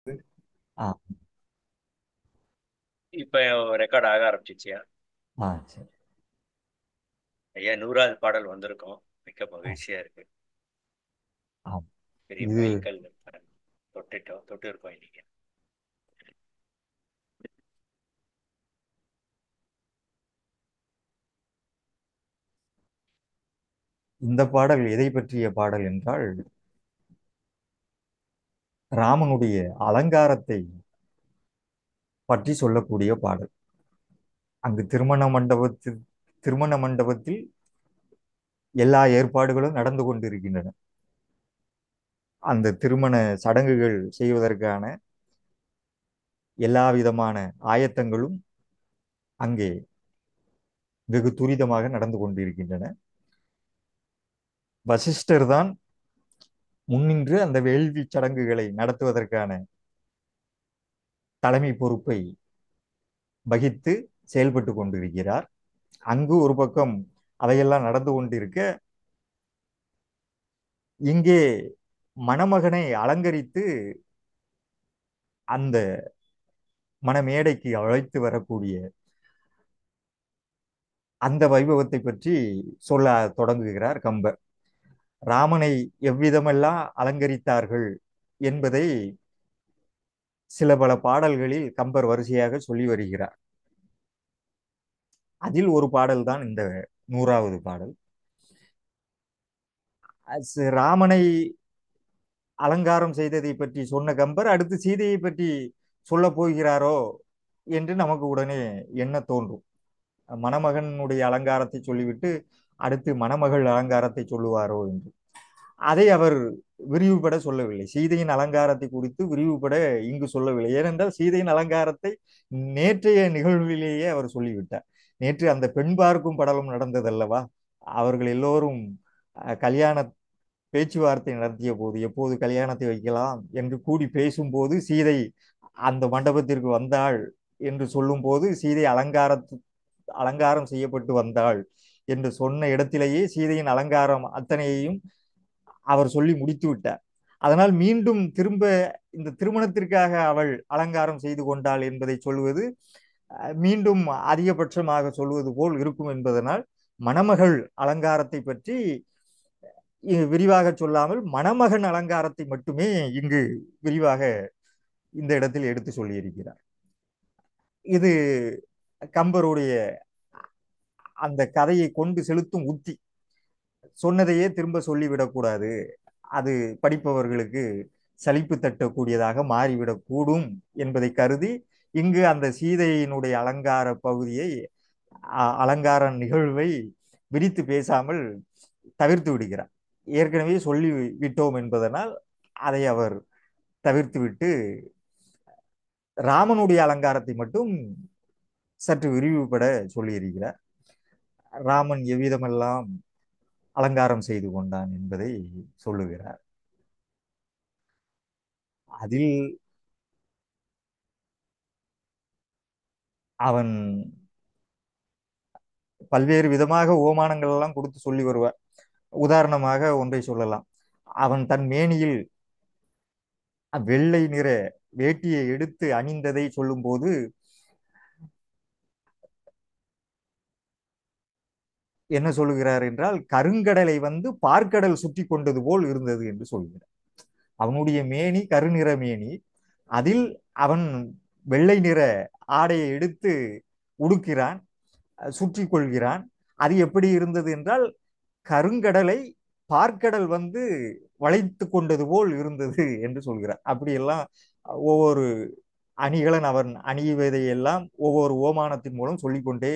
ஆ இப்ப ரெக்கார்ட் ஆக ஆரம்பிச்சிச்சியா ஆ சரி ஐயா நூறாவது பாடல் வந்திருக்கோம் மிக்க மகிழ்ச்சியா இருக்கு ஆம் பெரிய இது மைல்கல் தொட்டுட்டோம் தொட்டு இருக்கோம் இன்னைக்கு இந்த பாடல் எதை பற்றிய பாடல் என்றால் ராமனுடைய அலங்காரத்தை பற்றி சொல்லக்கூடிய பாடல் அங்கு திருமண மண்டபத்தில் திருமண மண்டபத்தில் எல்லா ஏற்பாடுகளும் நடந்து கொண்டிருக்கின்றன அந்த திருமண சடங்குகள் செய்வதற்கான எல்லா விதமான ஆயத்தங்களும் அங்கே வெகு துரிதமாக நடந்து கொண்டிருக்கின்றன வசிஷ்டர் தான் முன்னின்று அந்த வேள்வி சடங்குகளை நடத்துவதற்கான தலைமை பொறுப்பை வகித்து செயல்பட்டு கொண்டிருக்கிறார் அங்கு ஒரு பக்கம் அவையெல்லாம் நடந்து கொண்டிருக்க இங்கே மணமகனை அலங்கரித்து அந்த மணமேடைக்கு அழைத்து வரக்கூடிய அந்த வைபவத்தை பற்றி சொல்ல தொடங்குகிறார் கம்பர் ராமனை எவ்விதமெல்லாம் அலங்கரித்தார்கள் என்பதை சில பல பாடல்களில் கம்பர் வரிசையாக சொல்லி வருகிறார் அதில் ஒரு பாடல் தான் இந்த நூறாவது பாடல் ராமனை அலங்காரம் செய்ததை பற்றி சொன்ன கம்பர் அடுத்து சீதையை பற்றி சொல்ல போகிறாரோ என்று நமக்கு உடனே எண்ண தோன்றும் மணமகனுடைய அலங்காரத்தை சொல்லிவிட்டு அடுத்து மணமகள் அலங்காரத்தை சொல்லுவாரோ என்று அதை அவர் விரிவுபட சொல்லவில்லை சீதையின் அலங்காரத்தை குறித்து விரிவுபட இங்கு சொல்லவில்லை ஏனென்றால் சீதையின் அலங்காரத்தை நேற்றைய நிகழ்விலேயே அவர் சொல்லிவிட்டார் நேற்று அந்த பெண் பார்க்கும் படலம் நடந்ததல்லவா அவர்கள் எல்லோரும் கல்யாண பேச்சுவார்த்தை நடத்திய போது எப்போது கல்யாணத்தை வைக்கலாம் என்று கூடி பேசும்போது சீதை அந்த மண்டபத்திற்கு வந்தாள் என்று சொல்லும் போது சீதை அலங்காரத்து அலங்காரம் செய்யப்பட்டு வந்தாள் என்று சொன்ன இடத்திலேயே சீதையின் அலங்காரம் அத்தனையையும் அவர் சொல்லி முடித்து விட்டார் அதனால் மீண்டும் திரும்ப இந்த திருமணத்திற்காக அவள் அலங்காரம் செய்து கொண்டாள் என்பதை சொல்வது மீண்டும் அதிகபட்சமாக சொல்வது போல் இருக்கும் என்பதனால் மணமகள் அலங்காரத்தை பற்றி விரிவாக சொல்லாமல் மணமகன் அலங்காரத்தை மட்டுமே இங்கு விரிவாக இந்த இடத்தில் எடுத்து சொல்லியிருக்கிறார் இது கம்பருடைய அந்த கதையை கொண்டு செலுத்தும் உத்தி சொன்னதையே திரும்ப சொல்லிவிடக்கூடாது அது படிப்பவர்களுக்கு சலிப்பு தட்டக்கூடியதாக மாறிவிடக்கூடும் என்பதை கருதி இங்கு அந்த சீதையினுடைய அலங்கார பகுதியை அலங்கார நிகழ்வை விரித்து பேசாமல் தவிர்த்து விடுகிறார் ஏற்கனவே சொல்லி விட்டோம் என்பதனால் அதை அவர் தவிர்த்து விட்டு ராமனுடைய அலங்காரத்தை மட்டும் சற்று விரிவுபட சொல்லியிருக்கிறார் ராமன் எவ்விதமெல்லாம் அலங்காரம் செய்து கொண்டான் என்பதை சொல்லுகிறார் அதில் அவன் பல்வேறு விதமாக ஓமானங்கள் எல்லாம் கொடுத்து சொல்லி வருவார் உதாரணமாக ஒன்றை சொல்லலாம் அவன் தன் மேனியில் வெள்ளை நிற வேட்டியை எடுத்து அணிந்ததை சொல்லும்போது என்ன சொல்லுகிறார் என்றால் கருங்கடலை வந்து பார்க்கடல் சுற்றி கொண்டது போல் இருந்தது என்று சொல்கிறார் அவனுடைய மேனி கருநிற மேனி அதில் அவன் வெள்ளை நிற ஆடையை எடுத்து உடுக்கிறான் சுற்றி கொள்கிறான் அது எப்படி இருந்தது என்றால் கருங்கடலை பார்க்கடல் வந்து வளைத்து கொண்டது போல் இருந்தது என்று சொல்கிறார் அப்படியெல்லாம் ஒவ்வொரு அணிகளன் அவன் அணிவதையெல்லாம் ஒவ்வொரு ஓமானத்தின் மூலம் சொல்லிக்கொண்டே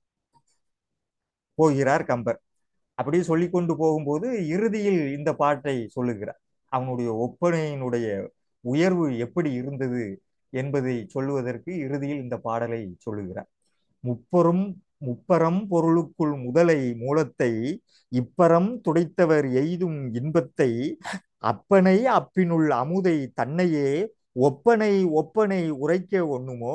போகிறார் கம்பர் அப்படி சொல்லி கொண்டு போகும்போது இறுதியில் இந்த பாட்டை சொல்லுகிறார் அவனுடைய ஒப்பனையினுடைய உயர்வு எப்படி இருந்தது என்பதை சொல்லுவதற்கு இறுதியில் இந்த பாடலை சொல்லுகிறார் முப்பெரும் முப்பரம் பொருளுக்குள் முதலை மூலத்தை இப்பரம் துடைத்தவர் எய்தும் இன்பத்தை அப்பனை அப்பினுள் அமுதை தன்னையே ஒப்பனை ஒப்பனை உரைக்க ஒண்ணுமோ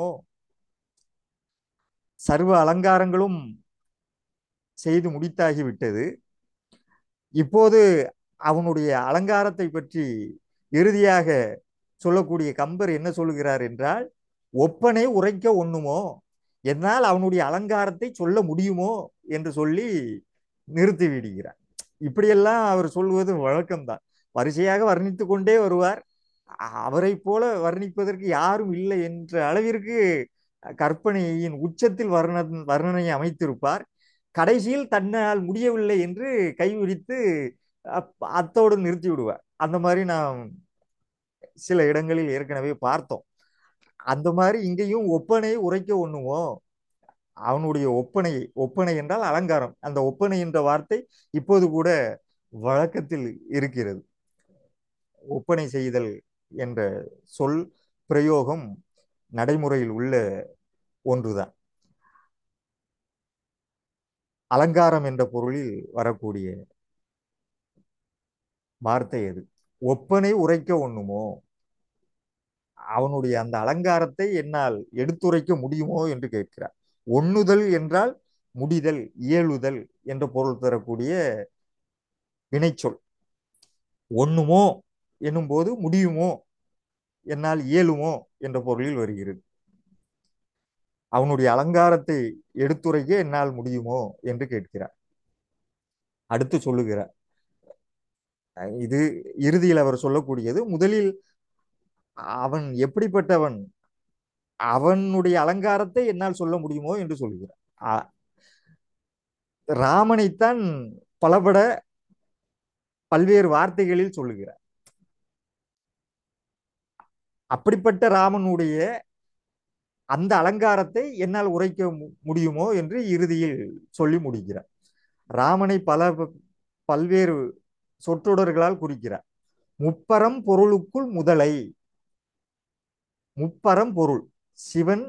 சர்வ அலங்காரங்களும் செய்து முடித்தாகிவிட்டது இப்போது அவனுடைய அலங்காரத்தை பற்றி இறுதியாக சொல்லக்கூடிய கம்பர் என்ன சொல்லுகிறார் என்றால் ஒப்பனை உரைக்க ஒண்ணுமோ என்னால் அவனுடைய அலங்காரத்தை சொல்ல முடியுமோ என்று சொல்லி நிறுத்தி விடுகிறார் இப்படியெல்லாம் அவர் சொல்வது வழக்கம்தான் வரிசையாக வர்ணித்து கொண்டே வருவார் அவரை போல வர்ணிப்பதற்கு யாரும் இல்லை என்ற அளவிற்கு கற்பனையின் உச்சத்தில் வர்ண வர்ணனையை அமைத்திருப்பார் கடைசியில் தன்னால் முடியவில்லை என்று கைவிரித்து அப்- அத்தோடு நிறுத்தி விடுவார் அந்த மாதிரி நாம் சில இடங்களில் ஏற்கனவே பார்த்தோம் அந்த மாதிரி இங்கேயும் ஒப்பனை உரைக்க ஒண்ணுமோ அவனுடைய ஒப்பனை ஒப்பனை என்றால் அலங்காரம் அந்த ஒப்பனை என்ற வார்த்தை இப்போது கூட வழக்கத்தில் இருக்கிறது ஒப்பனை செய்தல் என்ற சொல் பிரயோகம் நடைமுறையில் உள்ள ஒன்றுதான் அலங்காரம் என்ற பொருளில் வரக்கூடிய வார்த்தை அது ஒப்பனை உரைக்க ஒண்ணுமோ அவனுடைய அந்த அலங்காரத்தை என்னால் எடுத்துரைக்க முடியுமோ என்று கேட்கிறார் ஒண்ணுதல் என்றால் முடிதல் இயலுதல் என்ற பொருள் தரக்கூடிய வினைச்சொல் ஒண்ணுமோ என்னும்போது முடியுமோ என்னால் இயலுமோ என்ற பொருளில் வருகிறது அவனுடைய அலங்காரத்தை எடுத்துரைக்க என்னால் முடியுமோ என்று கேட்கிறார் அடுத்து சொல்லுகிறார் இது இறுதியில் அவர் சொல்லக்கூடியது முதலில் அவன் எப்படிப்பட்டவன் அவனுடைய அலங்காரத்தை என்னால் சொல்ல முடியுமோ என்று சொல்கிறார் ஆ- ராமனைத்தான் பலபட பல்வேறு வார்த்தைகளில் சொல்லுகிறார் அப்படிப்பட்ட ராமனுடைய அந்த அலங்காரத்தை என்னால் உரைக்க மு- முடியுமோ என்று இறுதியில் சொல்லி முடிக்கிறார் ராமனை பல ப- பல்வேறு சொற்றொடர்களால் குறிக்கிறார் முப்பரம் பொருளுக்குள் முதலை முப்பரம் பொருள் சிவன்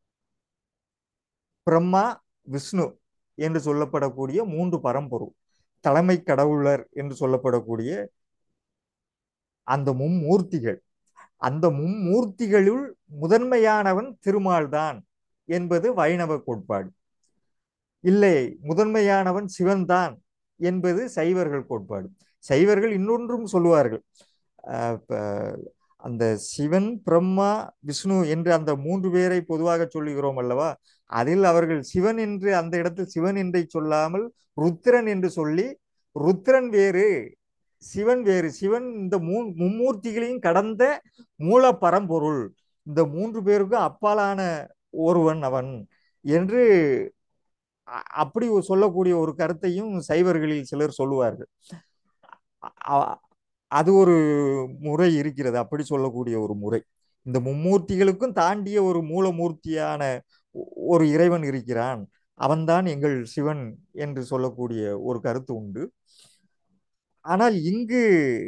பிரம்மா விஷ்ணு என்று சொல்லப்படக்கூடிய மூன்று பரம்பொருள் தலைமை கடவுளர் என்று சொல்லப்படக்கூடிய அந்த மும்மூர்த்திகள் அந்த மும்மூர்த்திகளுள் முதன்மையானவன் திருமால் தான் என்பது வைணவ கோட்பாடு இல்லை முதன்மையானவன் சிவன்தான் என்பது சைவர்கள் கோட்பாடு சைவர்கள் இன்னொன்றும் சொல்லுவார்கள் அஹ் இப்ப அந்த சிவன் பிரம்மா விஷ்ணு என்று அந்த மூன்று பேரை பொதுவாக சொல்லுகிறோம் அல்லவா அதில் அவர்கள் சிவன் என்று அந்த இடத்தில் சிவன் என்றை சொல்லாமல் ருத்திரன் என்று சொல்லி ருத்திரன் வேறு சிவன் வேறு சிவன் இந்த மூ மும்மூர்த்திகளையும் கடந்த மூல பரம்பொருள் இந்த மூன்று பேருக்கும் அப்பாலான ஒருவன் அவன் என்று அ- அப்படி சொல்லக்கூடிய ஒரு கருத்தையும் சைவர்களில் சிலர் சொல்லுவார்கள் அ- அது ஒரு முறை இருக்கிறது அப்படி சொல்லக்கூடிய ஒரு முறை இந்த மும்மூர்த்திகளுக்கும் தாண்டிய ஒரு மூலமூர்த்தியான ஒ- ஒரு இறைவன் இருக்கிறான் அவன்தான் எங்கள் சிவன் என்று சொல்லக்கூடிய ஒரு கருத்து உண்டு ஆனால் இங்கு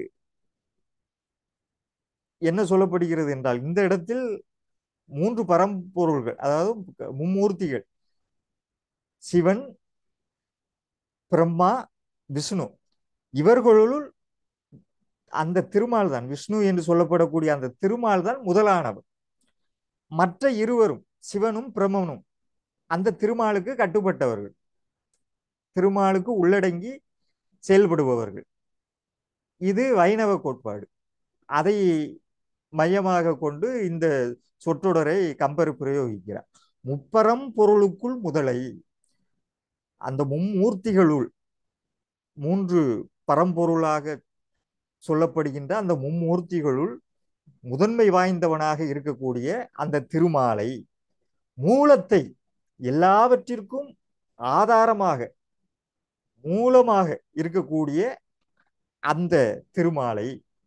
என்ன சொல்லப்படுகிறது என்றால் இந்த இடத்தில் மூன்று பரம்பொருள்கள் அதாவது மும்மூர்த்திகள் சிவன் பிரம்மா விஷ்ணு இவர்களுள் அந்த திருமால் தான் விஷ்ணு என்று சொல்லப்படக்கூடிய அந்த திருமால் தான் முதலானவர் மற்ற இருவரும் சிவனும் பிரம்மனும் அந்த திருமாலுக்கு கட்டுப்பட்டவர்கள் திருமாலுக்கு உள்ளடங்கி செயல்படுபவர்கள் இது வைணவ கோட்பாடு அதை மையமாக கொண்டு இந்த சொற்றொடரை கம்பர் பிரயோகிக்கிறார் முப்பரம் பொருளுக்குள் முதலை அந்த மும்மூர்த்திகளுள் மூன்று பரம்பொருளாக சொல்லப்படுகின்ற அந்த மும்மூர்த்திகளுள் முதன்மை வாய்ந்தவனாக இருக்கக்கூடிய அந்த திருமாலை மூலத்தை எல்லாவற்றிற்கும் ஆதாரமாக மூலமாக இருக்கக்கூடிய அந்த திருமாலை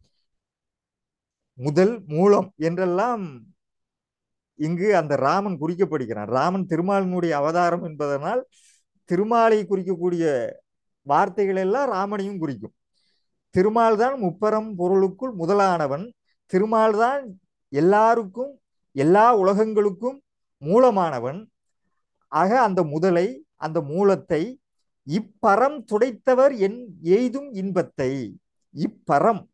முதல் மூலம் என்றெல்லாம் இங்கு அந்த ராமன் குறிக்கப்படுகிறான் ராமன் திருமாலினுடைய அவதாரம் என்பதனால் திருமாலை குறிக்கக்கூடிய வார்த்தைகள் எல்லாம் ராமனையும் குறிக்கும் திருமால் தான் முப்பரம் பொருளுக்குள் முதலானவன் திருமால் தான் எல்லாருக்கும் எல்லா உலகங்களுக்கும் மூலமானவன் ஆக அந்த முதலை அந்த மூலத்தை இப்பரம் துடைத்தவர் என் எய்தும் இன்பத்தை இப்பரம்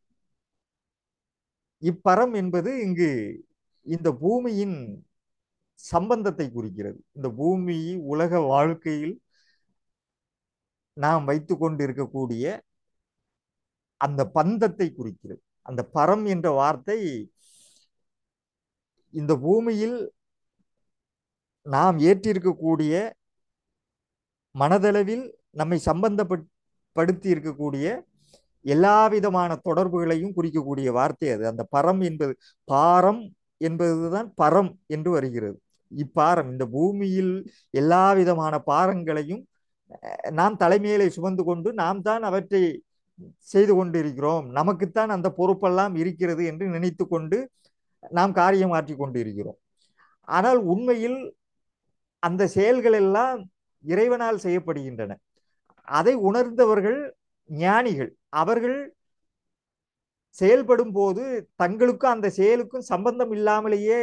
இப்பரம் என்பது இங்கு இந்த பூமியின் சம்பந்தத்தை குறிக்கிறது இந்த பூமி உலக வாழ்க்கையில் நாம் வைத்து கொண்டிருக்கக்கூடிய அந்த பந்தத்தை குறிக்கிறது அந்த பரம் என்ற வார்த்தை இந்த பூமியில் நாம் ஏற்றிருக்கக்கூடிய மனதளவில் நம்மை சம்பந்தப்படுத்தி இருக்கக்கூடிய எல்லா விதமான தொடர்புகளையும் குறிக்கக்கூடிய வார்த்தை அது அந்த பரம் என்பது பாரம் என்பதுதான் பரம் என்று வருகிறது இப்பாரம் இந்த பூமியில் எல்லா விதமான பாரங்களையும் நாம் தலைமையிலே சுமந்து கொண்டு நாம் தான் அவற்றை செய்து கொண்டிருக்கிறோம் நமக்குத்தான் அந்த பொறுப்பெல்லாம் இருக்கிறது என்று நினைத்து கொண்டு நாம் காரியம் ஆற்றி கொண்டு இருக்கிறோம் ஆனால் உண்மையில் அந்த செயல்கள் எல்லாம் இறைவனால் செய்யப்படுகின்றன அதை உணர்ந்தவர்கள் ஞானிகள் அவர்கள் செயல்படும் போது தங்களுக்கும் அந்த செயலுக்கும் சம்பந்தம் இல்லாமலேயே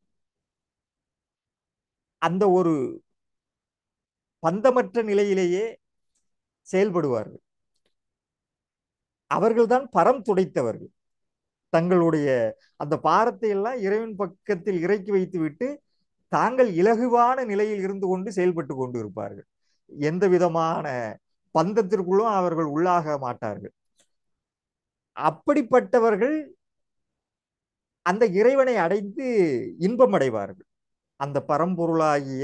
அந்த ஒரு பந்தமற்ற நிலையிலேயே செயல்படுவார்கள் அவர்கள்தான் பரம் துடைத்தவர்கள் தங்களுடைய அந்த பாரத்தை எல்லாம் இறைவன் பக்கத்தில் இறக்கி வைத்து விட்டு தாங்கள் இலகுவான நிலையில் இருந்து கொண்டு செயல்பட்டு கொண்டு இருப்பார்கள் எந்த விதமான பந்தத்திற்குள்ளும் அவர்கள் உள்ளாக மாட்டார்கள் அப்படிப்பட்டவர்கள் அந்த இறைவனை அடைந்து இன்பம் அடைவார்கள் அந்த பரம்பொருளாகிய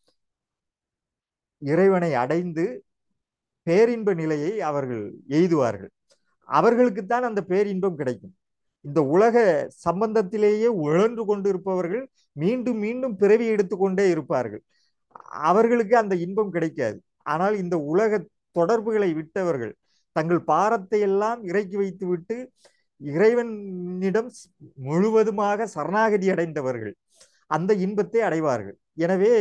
இறைவனை அடைந்து பேரின்ப நிலையை அவர்கள் எய்துவார்கள் அவர்களுக்குத்தான் அந்த பேரின்பம் கிடைக்கும் இந்த உலக சம்பந்தத்திலேயே உழன்று கொண்டு இருப்பவர்கள் மீண்டும் மீண்டும் பிறவி எடுத்துக்கொண்டே இருப்பார்கள் அவர்களுக்கு அந்த இன்பம் கிடைக்காது ஆனால் இந்த உலக தொடர்புகளை விட்டவர்கள் தங்கள் பாரத்தை எல்லாம் இறக்கி வைத்து விட்டு இறைவனிடம் முழுவதுமாக சரணாகதி அடைந்தவர்கள் அந்த இன்பத்தை அடைவார்கள் எனவே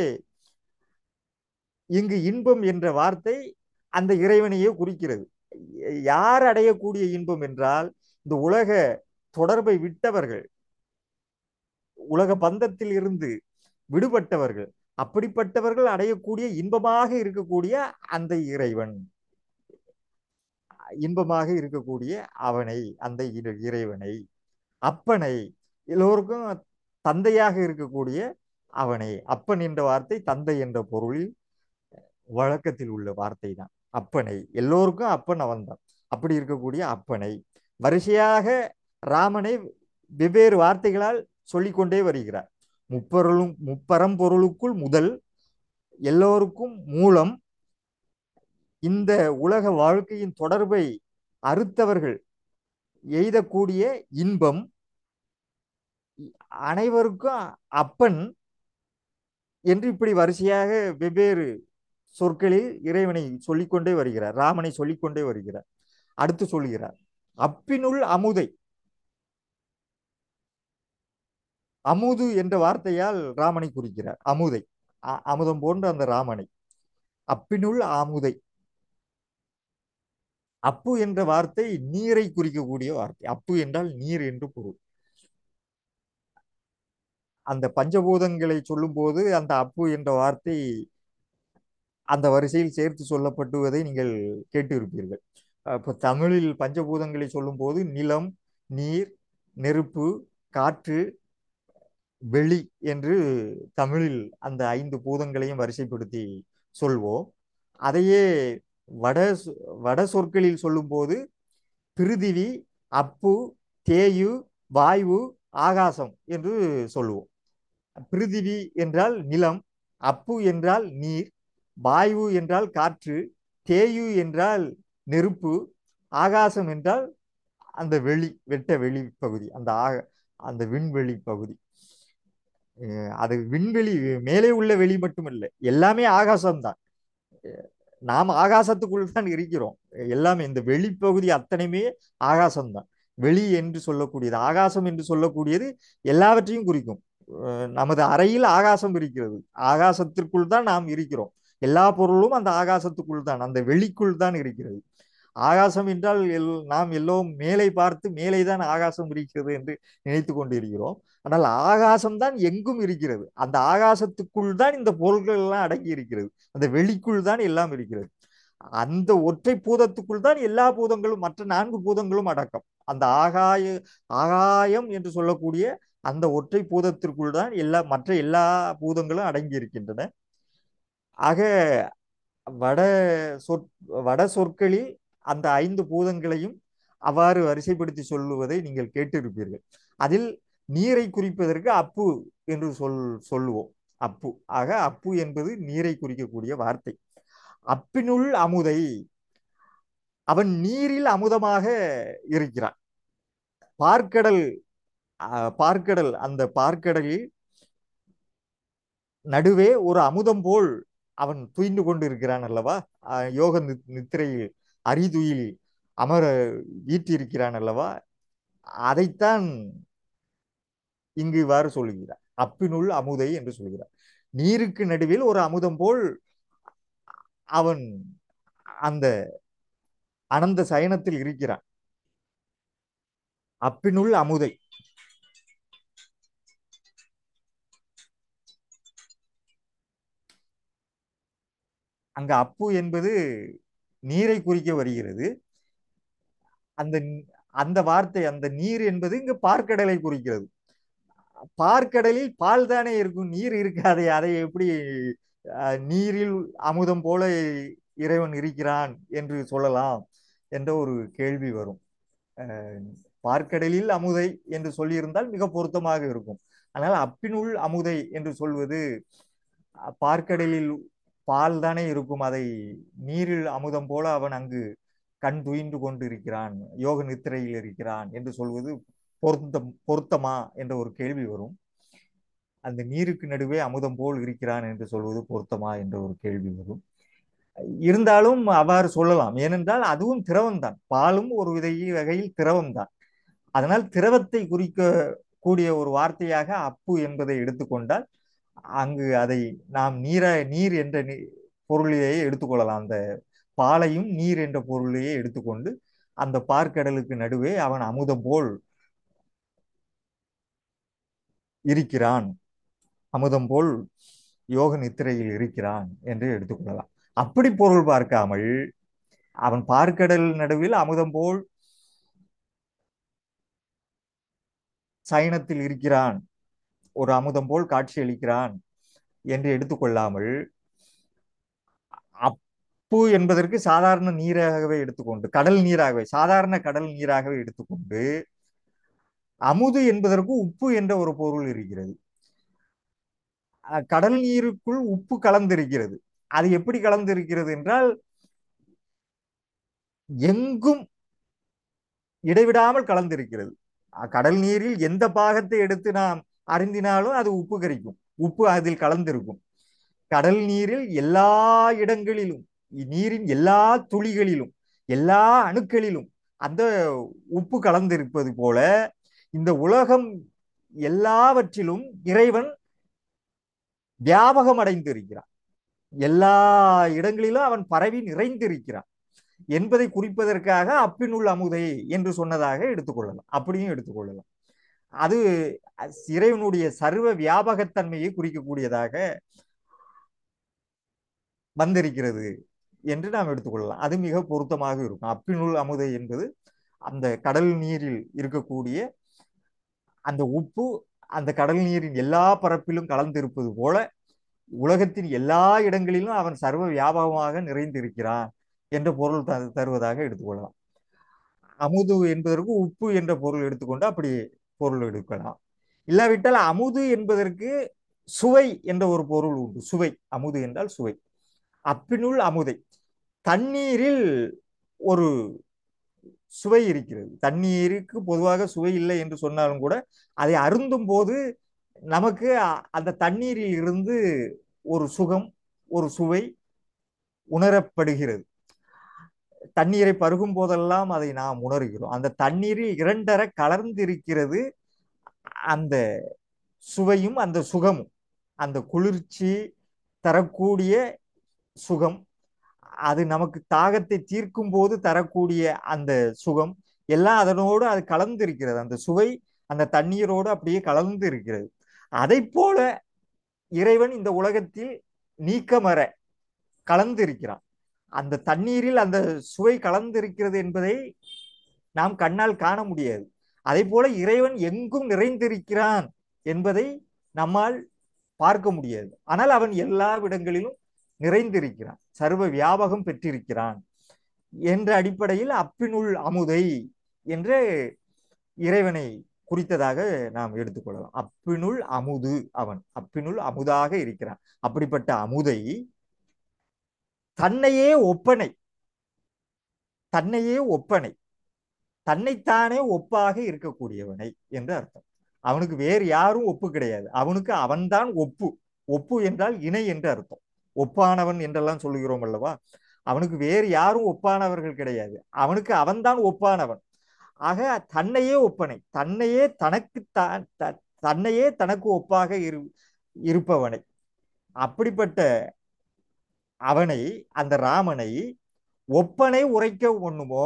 இங்கு இன்பம் என்ற வார்த்தை அந்த இறைவனையே குறிக்கிறது யார் அடையக்கூடிய இன்பம் என்றால் இந்த உலக தொடர்பை விட்டவர்கள் உலக பந்தத்தில் இருந்து விடுபட்டவர்கள் அப்படிப்பட்டவர்கள் அடையக்கூடிய இன்பமாக இருக்கக்கூடிய அந்த இறைவன் இன்பமாக இருக்கக்கூடிய அவனை அந்த இறைவனை அப்பனை எல்லோருக்கும் தந்தையாக இருக்கக்கூடிய அவனை அப்பன் என்ற வார்த்தை தந்தை என்ற பொருளில் வழக்கத்தில் உள்ள வார்த்தை தான் அப்பனை எல்லோருக்கும் அப்பன் அவன்தான் அப்படி இருக்கக்கூடிய அப்பனை வரிசையாக ராமனை வெவ்வேறு வார்த்தைகளால் சொல்லிக்கொண்டே வருகிறார் முப்பொருளும் முப்பரம்பொருளுக்குள் முதல் எல்லோருக்கும் மூலம் இந்த உலக வாழ்க்கையின் தொடர்பை அறுத்தவர்கள் எய்தக்கூடிய இன்பம் அனைவருக்கும் அப்பன் என்று இப்படி வரிசையாக வெவ்வேறு சொற்களில் இறைவனை சொல்லிக்கொண்டே வருகிறார் ராமனை சொல்லிக்கொண்டே வருகிறார் அடுத்து சொல்கிறார் அப்பினுள் அமுதை அமுது என்ற வார்த்தையால் ராமனை குறிக்கிறார் அமுதை அமுதம் போன்ற அந்த ராமனை அப்பினுள் அமுதை அப்பு என்ற வார்த்தை நீரை குறிக்கக்கூடிய வார்த்தை அப்பு என்றால் நீர் என்று பொருள் அந்த பஞ்சபூதங்களை சொல்லும் போது அந்த அப்பு என்ற வார்த்தை அந்த வரிசையில் சேர்த்து சொல்லப்பட்டுவதை நீங்கள் கேட்டிருப்பீர்கள் இப்போ தமிழில் பஞ்சபூதங்களை சொல்லும் போது நிலம் நீர் நெருப்பு காற்று வெளி என்று தமிழில் அந்த ஐந்து பூதங்களையும் வரிசைப்படுத்தி சொல்வோம் அதையே வட வட சொற்களில் சொல்லும்போது பிரிதிவி அப்பு தேயு வாயு ஆகாசம் என்று சொல்லுவோம் பிரிதிவி என்றால் நிலம் அப்பு என்றால் நீர் வாயு என்றால் காற்று தேயு என்றால் நெருப்பு ஆகாசம் என்றால் அந்த வெளி வெட்ட வெளி பகுதி அந்த ஆக அந்த விண்வெளி பகுதி அது விண்வெளி மேலே உள்ள வெளி மட்டுமல்ல எல்லாமே ஆகாசம்தான் நாம் ஆகாசத்துக்குள் தான் இருக்கிறோம் எல்லாமே இந்த வெளிப்பகுதி அத்தனையுமே ஆகாசம்தான் வெளி என்று சொல்லக்கூடியது ஆகாசம் என்று சொல்லக்கூடியது எல்லாவற்றையும் குறிக்கும் நமது அறையில் ஆகாசம் இருக்கிறது ஆகாசத்திற்குள் தான் நாம் இருக்கிறோம் எல்லா பொருளும் அந்த ஆகாசத்துக்குள் தான் அந்த வெளிக்குள் தான் இருக்கிறது ஆகாசம் என்றால் எல் நாம் எல்லோரும் மேலே பார்த்து மேலே தான் ஆகாசம் இருக்கிறது என்று நினைத்து கொண்டு இருக்கிறோம் ஆனால் ஆகாசம் தான் எங்கும் இருக்கிறது அந்த ஆகாசத்துக்குள் தான் இந்த பொருள்கள் எல்லாம் அடங்கி இருக்கிறது அந்த வெளிக்குள் தான் எல்லாம் இருக்கிறது அந்த ஒற்றை பூதத்துக்குள் தான் எல்லா பூதங்களும் மற்ற நான்கு பூதங்களும் அடக்கம் அந்த ஆகாய ஆகாயம் என்று சொல்லக்கூடிய அந்த ஒற்றை பூதத்திற்குள் தான் எல்லா மற்ற எல்லா பூதங்களும் அடங்கி இருக்கின்றன ஆக வட சொற் வட சொற்களில் அந்த ஐந்து பூதங்களையும் அவ்வாறு வரிசைப்படுத்தி சொல்லுவதை நீங்கள் கேட்டிருப்பீர்கள் அதில் நீரை குறிப்பதற்கு அப்பு என்று சொல் சொல்லுவோம் அப்பு ஆக அப்பு என்பது நீரை குறிக்கக்கூடிய வார்த்தை அப்பினுள் அமுதை அவன் நீரில் அமுதமாக இருக்கிறான் பார்க்கடல் அஹ், பார்க்கடல் அந்த பார்க்கடலில் நடுவே ஒரு அமுதம் போல் அவன் துயின்று கொண்டு இருக்கிறான் அல்லவா அஹ், யோக நி- நித்திரையில் அரிதுயில் அமர வீற்றிருக்கிறான் அல்லவா அதைத்தான் இங்கு இவ்வாறு சொல்லுகிறார் அப்பினுள் அமுதை என்று சொல்கிறார் நீருக்கு நடுவில் ஒரு அமுதம் போல் அவன் அந்த அனந்த சயனத்தில் இருக்கிறான் அப்பினுள் அமுதை அங்க அப்பு என்பது நீரை குறிக்க வருகிறது அந்த அந்த வார்த்தை அந்த நீர் என்பது இங்கு பார்க்கடலை குறிக்கிறது பார்க்கடலில் பால் தானே இருக்கும் நீர் இருக்காதே அதை எப்படி அஹ், நீரில் அமுதம் போல இறைவன் இருக்கிறான் என்று சொல்லலாம் என்ற ஒரு கேள்வி வரும் அஹ், பார்க்கடலில் அமுதை என்று சொல்லியிருந்தால் மிக பொருத்தமாக இருக்கும் ஆனால் அப்பினுள் அமுதை என்று சொல்வது அஹ், பார்க்கடலில் பால் தானே இருக்கும் அதை நீரில் அமுதம் போல அவன் அங்கு கண் துயின்று கொண்டு இருக்கிறான் யோக நித்திரையில் இருக்கிறான் என்று சொல்வது பொருத்தம் பொருத்தமா என்ற ஒரு கேள்வி வரும் அந்த நீருக்கு நடுவே அமுதம் போல் இருக்கிறான் என்று சொல்வது பொருத்தமா என்ற ஒரு கேள்வி வரும் இருந்தாலும் அவ்வாறு சொல்லலாம் ஏனென்றால் அதுவும் திரவம்தான் பாலும் ஒரு வித வகையில் திரவம்தான் அதனால் திரவத்தை குறிக்க கூடிய ஒரு வார்த்தையாக அப்பு என்பதை எடுத்துக்கொண்டால் அங்கு அதை நாம் நீர நீர் என்ற நி- பொருளிலேயே எடுத்துக்கொள்ளலாம் அந்த பாலையும் நீர் என்ற பொருளையே எடுத்துக்கொண்டு அந்த பார்க்கடலுக்கு நடுவே அவன் அமுதம் போல் இருக்கிறான் அமுதம் போல் யோக நித்திரையில் இருக்கிறான் என்று எடுத்துக்கொள்ளலாம் அப்படி பொருள் பார்க்காமல் அவன் பார்க்கடல் நடுவில் அமுதம் போல் சயனத்தில் இருக்கிறான் ஒரு அமுதம் போல் காட்சியளிக்கிறான் என்று எடுத்துக்கொள்ளாமல் அப்பு என்பதற்கு சாதாரண நீராகவே எடுத்துக்கொண்டு கடல் நீராகவே சாதாரண கடல் நீராகவே எடுத்துக்கொண்டு அமுது என்பதற்கு உப்பு என்ற ஒரு பொருள் இருக்கிறது அஹ் கடல் நீருக்குள் உப்பு கலந்திருக்கிறது அது எப்படி கலந்திருக்கிறது என்றால் எங்கும் இடைவிடாமல் கலந்திருக்கிறது அஹ் கடல் நீரில் எந்த பாகத்தை எடுத்து நாம் அருந்தினாலும் அது உப்பு கரிக்கும் உப்பு அதில் கலந்திருக்கும் கடல் நீரில் எல்லா இடங்களிலும் நீரின் எல்லா துளிகளிலும் எல்லா அணுக்களிலும் அந்த உப்பு கலந்திருப்பது போல இந்த உலகம் எல்லாவற்றிலும் இறைவன் வியாபகம் அடைந்திருக்கிறான் எல்லா இடங்களிலும் அவன் பரவி நிறைந்திருக்கிறான் என்பதை குறிப்பதற்காக அப்பினுள் அமுதை என்று சொன்னதாக எடுத்துக்கொள்ளலாம் அப்படியும் எடுத்துக்கொள்ளலாம் அது இறைவனுடைய சர்வ வியாபகத்தன்மையை குறிக்கக்கூடியதாக வந்திருக்கிறது என்று நாம் எடுத்துக்கொள்ளலாம் அது மிக பொருத்தமாக இருக்கும் அப்பினுள் அமுதை என்பது அந்த கடல் நீரில் இருக்கக்கூடிய அந்த உப்பு அந்த கடல் நீரின் எல்லா பரப்பிலும் கலந்திருப்பது போல உலகத்தின் எல்லா இடங்களிலும் அவன் சர்வ வியாபகமாக நிறைந்திருக்கிறான் என்ற பொருள் த தருவதாக எடுத்துக்கொள்ளலாம் அமுது என்பதற்கு உப்பு என்ற பொருள் எடுத்துக்கொண்டு அப்படி பொருள் எடுக்கலாம் இல்லாவிட்டால் அமுது என்பதற்கு சுவை என்ற ஒரு பொருள் உண்டு சுவை அமுது என்றால் சுவை அப்பினுள் அமுதை தண்ணீரில் ஒரு சுவை இருக்கிறது தண்ணீருக்கு பொதுவாக சுவை இல்லை என்று சொன்னாலும் கூட அதை அருந்தும் போது நமக்கு அந்த தண்ணீரில் இருந்து ஒரு சுகம் ஒரு சுவை உணரப்படுகிறது தண்ணீரை பருகும் போதெல்லாம் அதை நாம் உணர்கிறோம் அந்த தண்ணீரில் இரண்டர கலர்ந்திருக்கிறது அந்த சுவையும் அந்த சுகமும் அந்த குளிர்ச்சி தரக்கூடிய சுகம் அது நமக்கு தாகத்தை தீர்க்கும் போது தரக்கூடிய அந்த சுகம் எல்லாம் அதனோடு அது கலந்து இருக்கிறது அந்த சுவை அந்த தண்ணீரோடு அப்படியே கலந்து இருக்கிறது அதை போல இறைவன் இந்த உலகத்தில் நீக்கமர கலந்து இருக்கிறான் அந்த தண்ணீரில் அந்த சுவை கலந்து இருக்கிறது என்பதை நாம் கண்ணால் காண முடியாது அதே போல இறைவன் எங்கும் நிறைந்திருக்கிறான் என்பதை நம்மால் பார்க்க முடியாது ஆனால் அவன் எல்லா இடங்களிலும் நிறைந்திருக்கிறான் சர்வ வியாபகம் பெற்றிருக்கிறான் என்ற அடிப்படையில் அப்பினுள் அமுதை என்று இறைவனை குறித்ததாக நாம் எடுத்துக்கொள்ளலாம் அப்பினுள் அமுது அவன் அப்பினுள் அமுதாக இருக்கிறான் அப்படிப்பட்ட அமுதை தன்னையே ஒப்பனை தன்னையே ஒப்பனை தன்னைத்தானே ஒப்பாக இருக்கக்கூடியவனை என்று அர்த்தம் அவனுக்கு வேறு யாரும் ஒப்பு கிடையாது அவனுக்கு அவன்தான் ஒப்பு ஒப்பு என்றால் இணை என்று அர்த்தம் ஒப்பானவன் என்றெல்லாம் சொல்லுகிறோம் அல்லவா அவனுக்கு வேறு யாரும் ஒப்பானவர்கள் கிடையாது அவனுக்கு அவன்தான் ஒப்பானவன் ஆக தன்னையே ஒப்பனை தன்னையே தனக்கு தான் தன்னையே தனக்கு ஒப்பாக இரு இருப்பவனை அப்படிப்பட்ட அவனை அந்த ராமனை ஒப்பனை உரைக்க ஒண்ணுமோ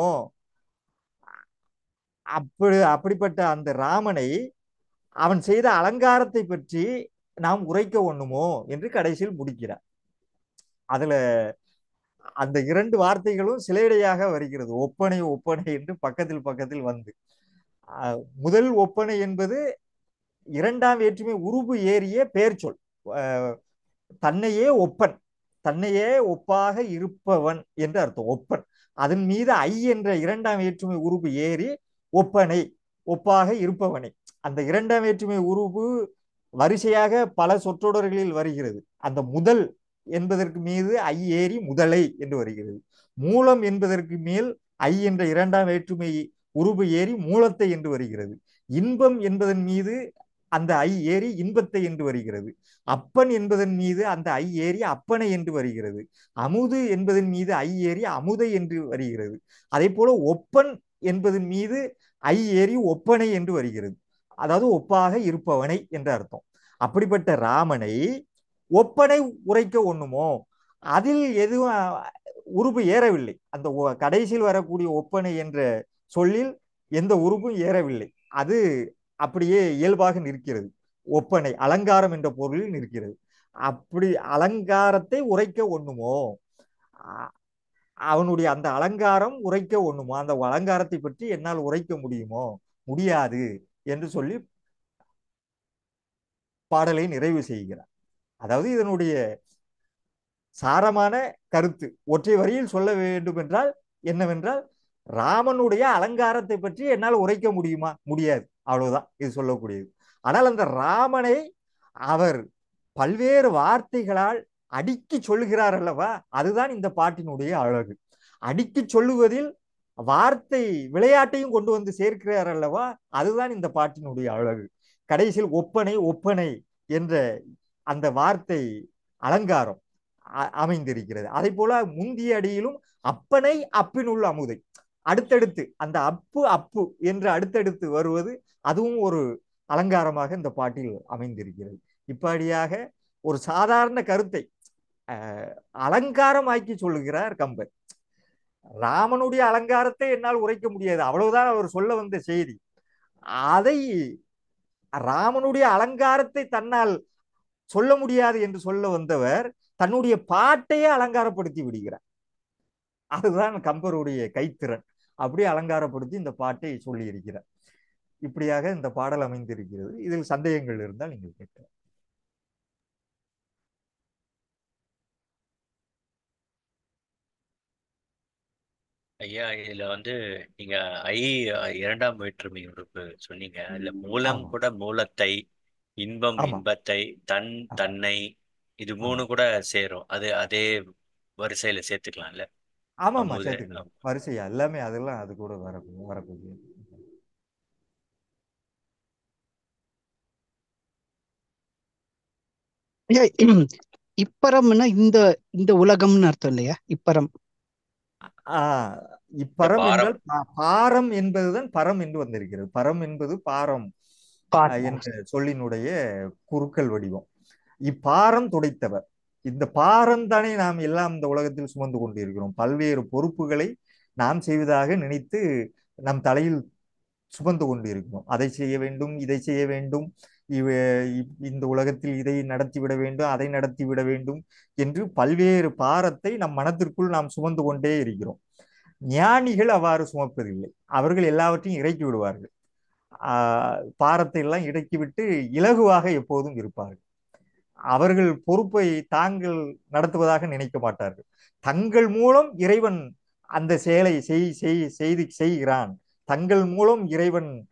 அப்படி அப்படிப்பட்ட அந்த ராமனை அவன் செய்த அலங்காரத்தை பற்றி நாம் உரைக்க ஒண்ணுமோ என்று கடைசியில் முடிக்கிறார் அதுல அந்த இரண்டு வார்த்தைகளும் சிலையடையாக வருகிறது ஒப்பனை ஒப்பனை என்று பக்கத்தில் பக்கத்தில் வந்து முதல் ஒப்பனை என்பது இரண்டாம் வேற்றுமை உருபு ஏறிய பெயர் சொல் தன்னையே ஒப்பன் தன்னையே ஒப்பாக இருப்பவன் என்று அர்த்தம் ஒப்பன் அதன் மீது ஐ என்ற இரண்டாம் வேற்றுமை உருபு ஏறி ஒப்பனை ஒப்பாக இருப்பவனை அந்த இரண்டாம் வேற்றுமை உருவு வரிசையாக பல சொற்றொடர்களில் வருகிறது அந்த முதல் என்பதற்கு மீது ஐ ஏறி முதலை என்று வருகிறது மூலம் என்பதற்கு மேல் ஐ என்ற இரண்டாம் வேற்றுமை உருவு ஏறி மூலத்தை என்று வருகிறது இன்பம் என்பதன் மீது அந்த ஐ ஏறி இன்பத்தை என்று வருகிறது அப்பன் என்பதன் மீது அந்த ஐ ஏறி அப்பனை என்று வருகிறது அமுது என்பதன் மீது ஐ ஏறி அமுதை என்று வருகிறது அதே போல ஒப்பன் என்பதன் மீது ஐ ஏறி ஒப்பனை என்று வருகிறது அதாவது ஒப்பாக இருப்பவனை என்று அர்த்தம் அப்படிப்பட்ட ராமனை ஒப்பனை உரைக்க ஒண்ணுமோ அதில் எதுவும் உருவு ஏறவில்லை அந்த கடைசியில் வரக்கூடிய ஒப்பனை என்ற சொல்லில் எந்த உருவும் ஏறவில்லை அது அப்படியே இயல்பாக நிற்கிறது ஒப்பனை அலங்காரம் என்ற பொருளில் நிற்கிறது அப்படி அலங்காரத்தை உரைக்க ஒண்ணுமோ அவனுடைய அந்த அலங்காரம் உரைக்க ஒண்ணுமோ அந்த அலங்காரத்தை பற்றி என்னால் உரைக்க முடியுமோ முடியாது என்று சொல்லி பாடலை நிறைவு செய்கிறார் அதாவது இதனுடைய சாரமான கருத்து ஒற்றை வரியில் சொல்ல வேண்டும் என்றால் என்னவென்றால் ராமனுடைய அலங்காரத்தை பற்றி என்னால் உரைக்க முடியுமா முடியாது அவ்வளவுதான் இது சொல்லக்கூடியது ஆனால் அந்த ராமனை அவர் பல்வேறு வார்த்தைகளால் அடுக்கி சொல்லுகிறார் அல்லவா அதுதான் இந்த பாட்டினுடைய அழகு அடுக்கி சொல்லுவதில் வார்த்தை விளையாட்டையும் கொண்டு வந்து சேர்க்கிறார் அல்லவா அதுதான் இந்த பாட்டினுடைய அழகு கடைசியில் ஒப்பனை ஒப்பனை என்ற அந்த வார்த்தை அலங்காரம் அமைந்திருக்கிறது அதே போல முந்திய அடியிலும் அப்பனை அப்பினுள் அமுதை அடுத்தடுத்து அந்த அப்பு அப்பு என்று அடுத்தடுத்து வருவது அதுவும் ஒரு அலங்காரமாக இந்த பாட்டில் அமைந்திருக்கிறது இப்படியாக ஒரு சாதாரண கருத்தை அலங்காரமாக்கி சொல்லுகிறார் கம்பர் ராமனுடைய அலங்காரத்தை என்னால் உரைக்க முடியாது அவ்வளவுதான் அவர் சொல்ல வந்த செய்தி அதை ராமனுடைய அலங்காரத்தை தன்னால் சொல்ல முடியாது என்று சொல்ல வந்தவர் தன்னுடைய பாட்டையே அலங்காரப்படுத்தி விடுகிறார் அதுதான் கம்பருடைய கைத்திறன் அப்படியே அலங்காரப்படுத்தி இந்த பாட்டை சொல்லி இருக்கிறார் இப்படியாக இந்த பாடல் அமைந்திருக்கிறது இதில் சந்தேகங்கள் இருந்தால் நீங்கள் கேட்கலாம் ஐயா இதுல வந்து நீங்க ஐ இரண்டாம் வேற்றுமை உறுப்பு சொன்னீங்க அதுல மூலம் ஆமா கூட மூலத்தை இன்பம் ஆமா இன்பத்தை தன் ஆமா தன்னை இது ஆமா மூணு கூட சேரும் அது அதே வரிசையில சேர்த்துக்கலாம்ல ஆமாமா அமுது சேர்த்துக்கலாம் வரிசையா எல்லாமே அதெல்லாம் அது கூட வரக்கூடிய வரக்கூடிய ஐயா, இப்பரம்னா இந்த இந்த உலகம்னு அர்த்தம் இல்லையா இப்பரம் ஆஹ் இந்த இப்பரம் பாரம் என்றால் பா- பாரம் என்பதுதான் பரம் என்று வந்திருக்கிறது பரம் என்பது பாரம் ஆஹ் பாரம் என்ற சொல்லினுடைய குறுக்கல் வடிவம் இப்பாரம் துடைத்தவர் இந்த பாரம் தானே நாம் எல்லாம் இந்த உலகத்தில் சுமந்து கொண்டிருக்கிறோம் பல்வேறு பொறுப்புகளை நாம் செய்வதாக நினைத்து நம் தலையில் சுமந்து கொண்டிருக்கிறோம் அதை செய்ய வேண்டும் இதை செய்ய வேண்டும் இவ இப்- இந்த உலகத்தில் இதை நடத்திவிட வேண்டும் அதை நடத்திவிட வேண்டும் என்று பல்வேறு பாரத்தை நம் மனத்திற்குள் நாம் சுமந்து கொண்டே இருக்கிறோம் ஞானிகள் அவ்வாறு சுமப்பதில்லை அவர்கள் எல்லாவற்றையும் இறக்கி விடுவார்கள் ஆஹ் பாரத்தை எல்லாம் இறக்கிவிட்டு இலகுவாக எப்போதும் இருப்பார்கள் அவர்கள் பொறுப்பை தாங்கள் நடத்துவதாக நினைக்க மாட்டார்கள் தங்கள் மூலம் இறைவன் அந்த செயலை செய் செய் செய்து செய்கிறான் தங்கள் மூலம் இறைவன்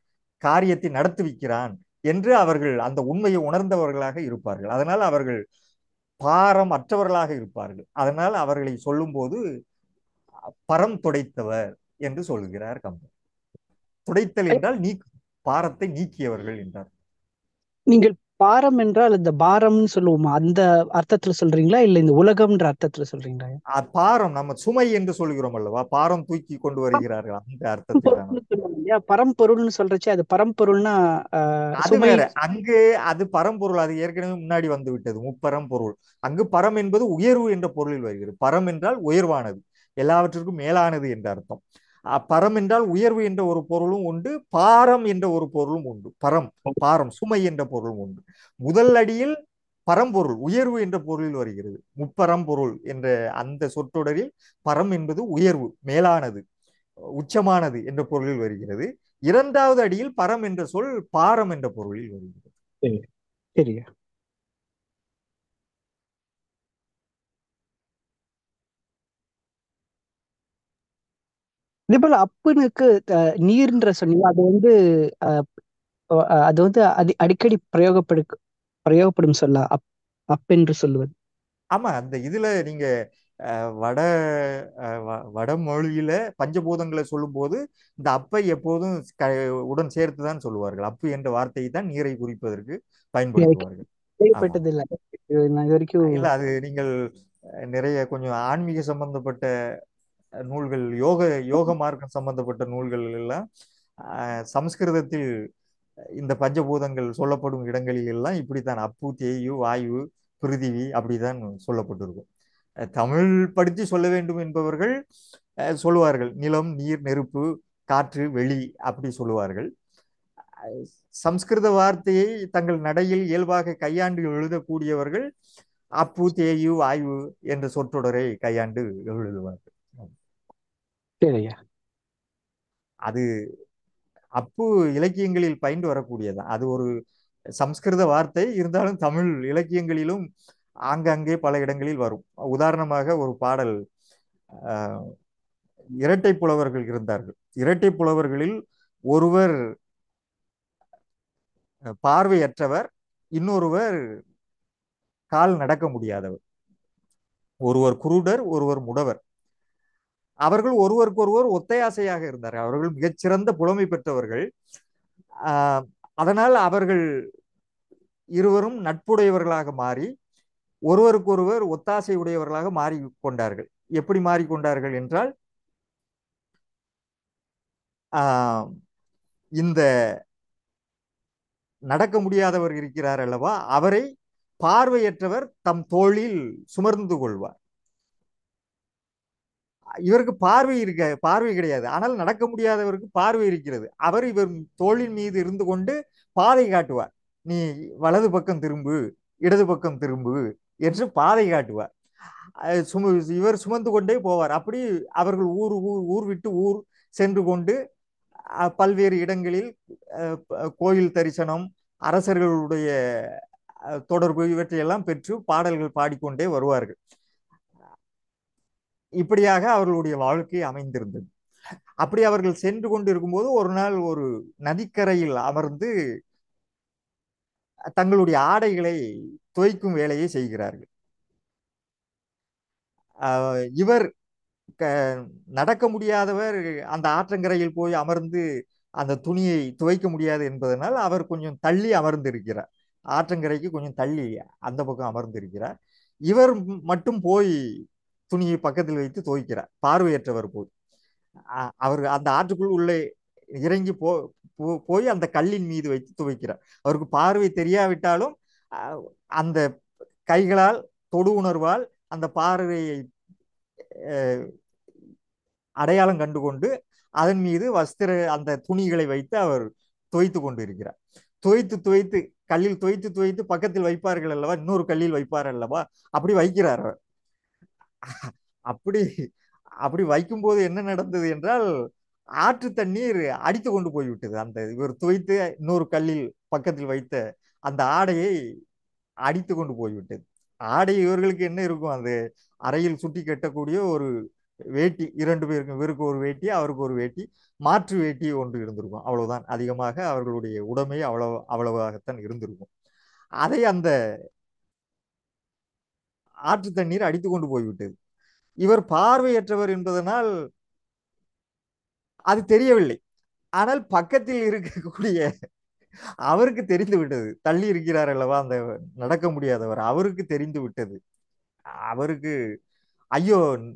காரியத்தை நடத்துவிக்கிறான் என்று அவர்கள் அந்த உண்மையை உணர்ந்தவர்களாக இருப்பார்கள் அதனால் அவர்கள் பாரம் அற்றவர்களாக இருப்பார்கள் அதனால் அவர்களை சொல்லும்போது பரம் துடைத்தவர் என்று சொல்கிறார் கம்பர் துடைத்தல் என்றால் நீக்கு பாரத்தை நீக்கியவர்கள் என்றார் நீங்கள் பாரம் என்றால் இந்த பாரம்னு சொல்லுவோமா அந்த அர்த்தத்துல சொல்றீங்களா இல்ல இந்த உலகம்ன்ற அர்த்தத்துல சொல்றீங்களா அ- பாரம் நம்ம சுமை என்று சொல்கிறோம் அல்லவா பாரம் தூக்கி கொண்டு வருகிறார்கள் அந்த அர்த்தத்தில் தான் பொருள்னு சொல்லுவாங்க இல்லையா பரம்பொருள்னு சொல்றச்சு அது பரம்பொருள்னா ஆஹ், அது சுமை வேற அங்கு அது பரம்பொருள் அது ஏற்கனவே முன்னாடி வந்து விட்டது முப்பரம் பொருள் அங்கு பரம் என்பது உயர்வு என்ற பொருளில் வருகிறது பரம் என்றால் உயர்வானது எல்லாவற்றிற்கும் மேலானது என்ற அர்த்தம் அ, பரம் என்றால் உயர்வு என்ற ஒரு பொருளும் உண்டு பாரம் என்ற ஒரு பொருளும் உண்டு பரம் பாரம் சுமை என்ற பொருளும் உண்டு முதல் அடியில் பரம்பொருள் உயர்வு என்ற பொருளில் வருகிறது முப்பரம் பொருள் என்ற அந்த சொற்றொடரில் பரம் என்பது உயர்வு மேலானது உச்சமானது என்ற பொருளில் வருகிறது இரண்டாவது அடியில் பரம் என்ற சொல் பாரம் என்ற பொருளில் வருகிறது சரியா இதே போல அப்புனுக்கு அஹ், நீர்ன்ற சொன்னீங்க அது வந்து அஹ், அஹ், அது வந்து அடி அடிக்கடி பிரயோகப்படு பிரயோகப்படும் சொல்ல அப் அப் என்று சொல்லுவது ஆமா அந்த இதுல நீங்க அஹ், வட அஹ், வ- வடமொழியில பஞ்சபூதங்களை சொல்லும்போது இந்த அப்பை எப்போதும் க உடன் சேர்த்து தான் சொல்லுவார்கள் அப்பு என்ற வார்த்தையை தான் நீரை குறிப்பதற்கு பயன்படுத்துவார்கள் ஆமா கேள்விப்பட்டது இல்லை நான் இது வரைக்கும் இல்ல அது நீங்கள் அஹ், நிறைய கொஞ்சம் ஆன்மீக சம்பந்தப்பட்ட அஹ், நூல்கள் யோக யோக மார்க்கம் சம்பந்தப்பட்ட நூல்கள் எல்லாம் அஹ், சமஸ்கிருதத்தில் இந்த பஞ்சபூதங்கள் சொல்லப்படும் இடங்களில் எல்லாம் இப்படித்தான் அப்பு தேயு வாயு பிருதிவி அப்படிதான் சொல்லப்பட்டிருக்கும் அஹ், தமிழ் படித்து சொல்ல வேண்டும் என்பவர்கள் அஹ், சொல்லுவார்கள் நிலம் நீர் நெருப்பு காற்று வெளி அப்படி சொல்லுவார்கள் அஹ், சம்ஸ்கிருத வார்த்தையை தங்கள் நடையில் இயல்பாக கையாண்டு எழுதக்கூடியவர்கள் அப்பு தேயு வாயு என்ற சொற்றொடரை கையாண்டு எழுதுவார்கள் சரியா அது அப்பு இலக்கியங்களில் பயின்று வரக்கூடியதுதான் அது ஒரு சம்ஸ்கிருத வார்த்தை இருந்தாலும் தமிழ் இலக்கியங்களிலும் ஆங்காங்கே பல இடங்களில் வரும் உதாரணமாக ஒரு பாடல் அஹ், இரட்டை புலவர்கள் இருந்தார்கள் இரட்டை புலவர்களில் ஒருவர் அஹ், பார்வையற்றவர் இன்னொருவர் கால் நடக்க முடியாதவர் ஒருவர் குருடர் ஒருவர் முடவர் அவர்கள் ஒருவருக்கொருவர் ஒத்தையாசையாக இருந்தார்கள் அவர்கள் மிகச்சிறந்த புலமை பெற்றவர்கள் ஆஹ், அதனால் அவர்கள் இருவரும் நட்புடையவர்களாக மாறி ஒருவருக்கொருவர் ஒத்தாசை உடையவர்களாக மாறி கொண்டார்கள் எப்படி மாறிக்கொண்டார்கள் என்றால் ஆஹ், இந்த நடக்க முடியாதவர் இருக்கிறார் அல்லவா அவரை பார்வையற்றவர் தம் தோளில் சுமர்ந்து கொள்வார் இவருக்கு பார்வை இருக்க பார்வை கிடையாது ஆனால் நடக்க முடியாதவருக்கு பார்வை இருக்கிறது அவர் இவர் தோளின் மீது இருந்து கொண்டு பாதை காட்டுவார் நீ வலது பக்கம் திரும்பு இடது பக்கம் திரும்பு என்று பாதை காட்டுவார் அஹ் சும இவர் சுமந்து கொண்டே போவார் அப்படி அவர்கள் ஊர் ஊர் ஊர் விட்டு ஊர் சென்று கொண்டு அஹ், பல்வேறு இடங்களில் அஹ், ப- கோயில் தரிசனம் அரசர்களுடைய அஹ், தொடர்பு இவற்றையெல்லாம் பெற்று பாடல்கள் பாடிக்கொண்டே வருவார்கள் இப்படியாக அவர்களுடைய வாழ்க்கை அமைந்திருந்தது அப்படி அவர்கள் சென்று கொண்டு இருக்கும்போது ஒரு நாள் ஒரு நதிக்கரையில் அமர்ந்து தங்களுடைய ஆடைகளை துவைக்கும் வேலையை செய்கிறார்கள் ஆஹ் இவர் க நடக்க முடியாதவர் அந்த ஆற்றங்கரையில் போய் அமர்ந்து அந்த துணியை துவைக்க முடியாது என்பதனால் அவர் கொஞ்சம் தள்ளி அமர்ந்திருக்கிறார் ஆற்றங்கரைக்கு கொஞ்சம் தள்ளி அந்த பக்கம் அமர்ந்திருக்கிறார் இவர் மட்டும் போய் துணியை பக்கத்தில் வைத்து துவைக்கிறார் பார்வையற்றவர் போய் அ- அவர் அந்த ஆற்றுக்குள் உள்ளே இறங்கி போ போ- போய் அந்த கல்லின் மீது வைத்து துவைக்கிறார் அவருக்கு பார்வை தெரியாவிட்டாலும் அஹ், அந்த கைகளால் தொடு உணர்வால் அந்த பார்வையை அஹ், அடையாளம் கண்டு கொண்டு அதன் மீது வஸ்திர அந்த துணிகளை வைத்து அவர் துவைத்து கொண்டு இருக்கிறார் துவைத்து துவைத்து கல்லில் துவைத்து துவைத்து பக்கத்தில் வைப்பார்கள் அல்லவா இன்னொரு கல்லில் வைப்பார் அல்லவா அப்படி வைக்கிறார் அவர் அப்படி அப்படி வைக்கும்போது என்ன நடந்தது என்றால் ஆற்று தண்ணீர் அடித்து கொண்டு போய்விட்டது அந்த இவர் துவைத்து இன்னொரு கல்லில் பக்கத்தில் வைத்த அந்த ஆடையை அடித்து கொண்டு போய்விட்டது ஆடை இவர்களுக்கு என்ன இருக்கும் அது அறையில் சுட்டி கட்டக்கூடிய ஒரு வேட்டி இரண்டு பேருக்கும் இவருக்கு ஒரு வேட்டி அவருக்கு ஒரு வேட்டி மாற்று வேட்டி ஒன்று இருந்திருக்கும் அவ்வளவுதான் அதிகமாக அவர்களுடைய உடைமை அவ்வளவு அவ்வளவாகத்தான் இருந்திருக்கும் அதை அந்த ஆற்று தண்ணீர் அடித்து கொண்டு போய்விட்டது இவர் பார்வையற்றவர் என்பதனால் அது தெரியவில்லை ஆனால் பக்கத்தில் இருக்கக்கூடிய அவருக்கு தெரிந்து விட்டது தள்ளி இருக்கிறார் அல்லவா அந்த நடக்க முடியாதவர் அவருக்கு தெரிந்து விட்டது அவருக்கு ஐயோ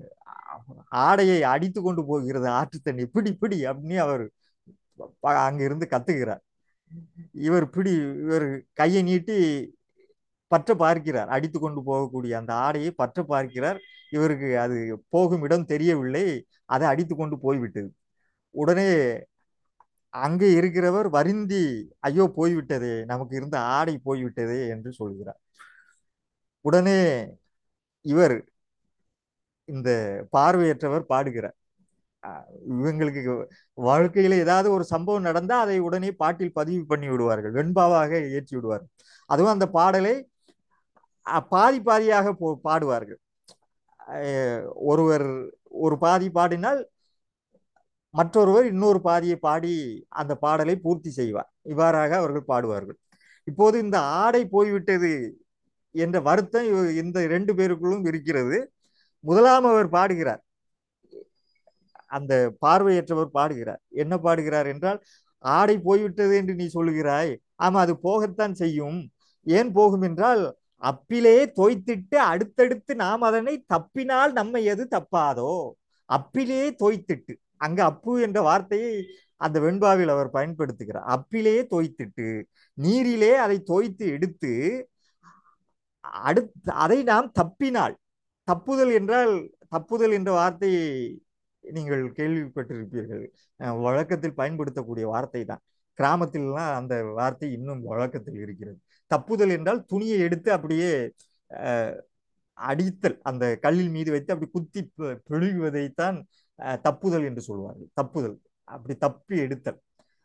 ஆடையை அடித்து கொண்டு போகிறது ஆற்று தண்ணி பிடி பிடி அப்படின்னு அவர் ப- அங்கிருந்து கத்துகிறார் இவர் பிடி இவர் கையை நீட்டி பற்ற பார்க்கிறார் அடித்து கொண்டு போகக்கூடிய அந்த ஆடையை பற்ற பார்க்கிறார் இவருக்கு அது போகும் இடம் தெரியவில்லை அதை அடித்து கொண்டு போய்விட்டது உடனே அங்கே இருக்கிறவர் வருந்தி ஐயோ போய்விட்டதே நமக்கு இருந்த ஆடை போய்விட்டதே என்று சொல்கிறார் உடனே இவர் இந்த பார்வையற்றவர் பாடுகிறார் அஹ் இவங்களுக்கு வாழ்க்கையில ஏதாவது ஒரு சம்பவம் நடந்தா அதை உடனே பாட்டில் பதிவு பண்ணி விடுவார்கள் வெண்பாவாக ஏற்றி விடுவார்கள் அதுவும் அந்த பாடலை அஹ், பாதி பாதியாக போ பாடுவார்கள் அஹ், ஒருவர் ஒரு பாதி பாடினால் மற்றொருவர் இன்னொரு பாதியை பாடி அந்த பாடலை பூர்த்தி செய்வார் இவ்வாறாக அவர்கள் பாடுவார்கள் இப்போது இந்த ஆடை போய்விட்டது என்ற வருத்தம் இவ- இந்த இரண்டு பேருக்குள்ளும் இருக்கிறது முதலாம் அவர் பாடுகிறார் அந்த பார்வையற்றவர் பாடுகிறார் என்ன பாடுகிறார் என்றால் ஆடை போய்விட்டது என்று நீ சொல்லுகிறாய் ஆமா அது போகத்தான் செய்யும் ஏன் போகும் என்றால் அப்பிலே தோய்த்திட்டு அடுத்தடுத்து நாம் அதனை தப்பினால் நம்ம எது தப்பாதோ அப்பிலே தோய்த்திட்டு அங்க அப்பு என்ற வார்த்தையை அந்த வெண்பாவில் அவர் பயன்படுத்துகிறார் அப்பிலே தோய்த்திட்டு நீரிலே அதை தோய்த்து எடுத்து அடுத்து அதை நாம் தப்பினால் தப்புதல் என்றால் தப்புதல் என்ற வார்த்தையை நீங்கள் கேள்விப்பட்டிருப்பீர்கள் அஹ் வழக்கத்தில் பயன்படுத்தக்கூடிய வார்த்தை தான் கிராமத்திலலாம் அந்த வார்த்தை இன்னும் வழக்கத்தில் இருக்கிறது தப்புதல் என்றால் துணியை எடுத்து அப்படியே அஹ், அடித்தல் அந்த கல்லில் மீது வைத்து அப்படி குத்தி பி- பிழுகுவதைத்தான் அஹ், தப்புதல் என்று சொல்வார்கள் தப்புதல் அப்படி தப்பி எடுத்தல்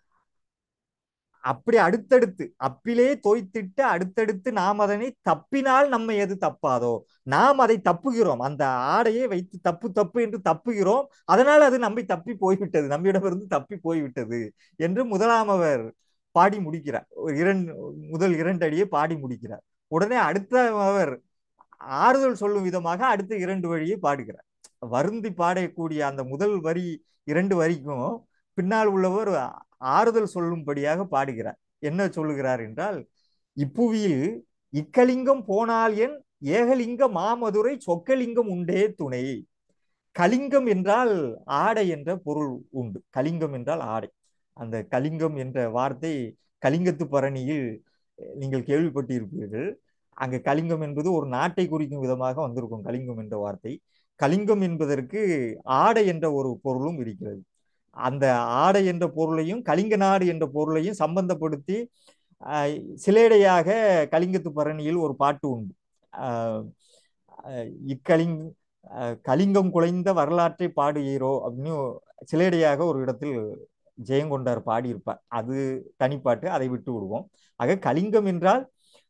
அப்படி அடுத்தடுத்து அப்பிலே தோய்த்திட்டு அடுத்தடுத்து நாம் அதனை தப்பினால் நம்ம எது தப்பாதோ நாம் அதை தப்புகிறோம் அந்த ஆடையை வைத்து தப்பு தப்பு என்று தப்புகிறோம் அதனால் அது நம்மை தப்பி போய்விட்டது நம்மிடமிருந்து தப்பி போய்விட்டது என்று முதலாம் அவர் பாடி முடிக்கிறார் ஒரு இரண்டு முதல் இரண்டு அடியை பாடி முடிக்கிறார் உடனே அடுத்த அவர் ஆறுதல் சொல்லும் விதமாக அடுத்த இரண்டு வழியை பாடுகிறார் வருந்தி பாடக்கூடிய அந்த முதல் வரி இரண்டு வரிக்கும் பின்னால் உள்ளவர் ஆறுதல் சொல்லும்படியாக பாடுகிறார் என்ன சொல்லுகிறார் என்றால் இப்புவியில் இக்கலிங்கம் போனால் என் ஏகலிங்க மாமதுரை சொக்கலிங்கம் உண்டே துணை கலிங்கம் என்றால் ஆடை என்ற பொருள் உண்டு கலிங்கம் என்றால் ஆடை அந்த கலிங்கம் என்ற வார்த்தை கலிங்கத்து பரணியில் நீங்கள் கேள்விப்பட்டிருப்பீர்கள் அங்க கலிங்கம் என்பது ஒரு நாட்டை குறிக்கும் விதமாக வந்திருக்கும் கலிங்கம் என்ற வார்த்தை கலிங்கம் என்பதற்கு ஆடை என்ற ஒரு பொருளும் இருக்கிறது அந்த ஆடை என்ற பொருளையும் கலிங்க நாடு என்ற பொருளையும் சம்பந்தப்படுத்தி ஆஹ், சிலேடையாக கலிங்கத்து பரணியில் ஒரு பாட்டு உண்டு ஆஹ், ஆஹ், இக்கலிங் ஆஹ், கலிங்கம் குலைந்த வரலாற்றை பாடுகிறோ அப்படின்னு சிலேடையாக ஒரு இடத்தில் ஜெயங்கொண்டார் பாடியிருப்பார் அது தனிப்பாட்டு அதை விட்டு விடுவோம் ஆக கலிங்கம் என்றால்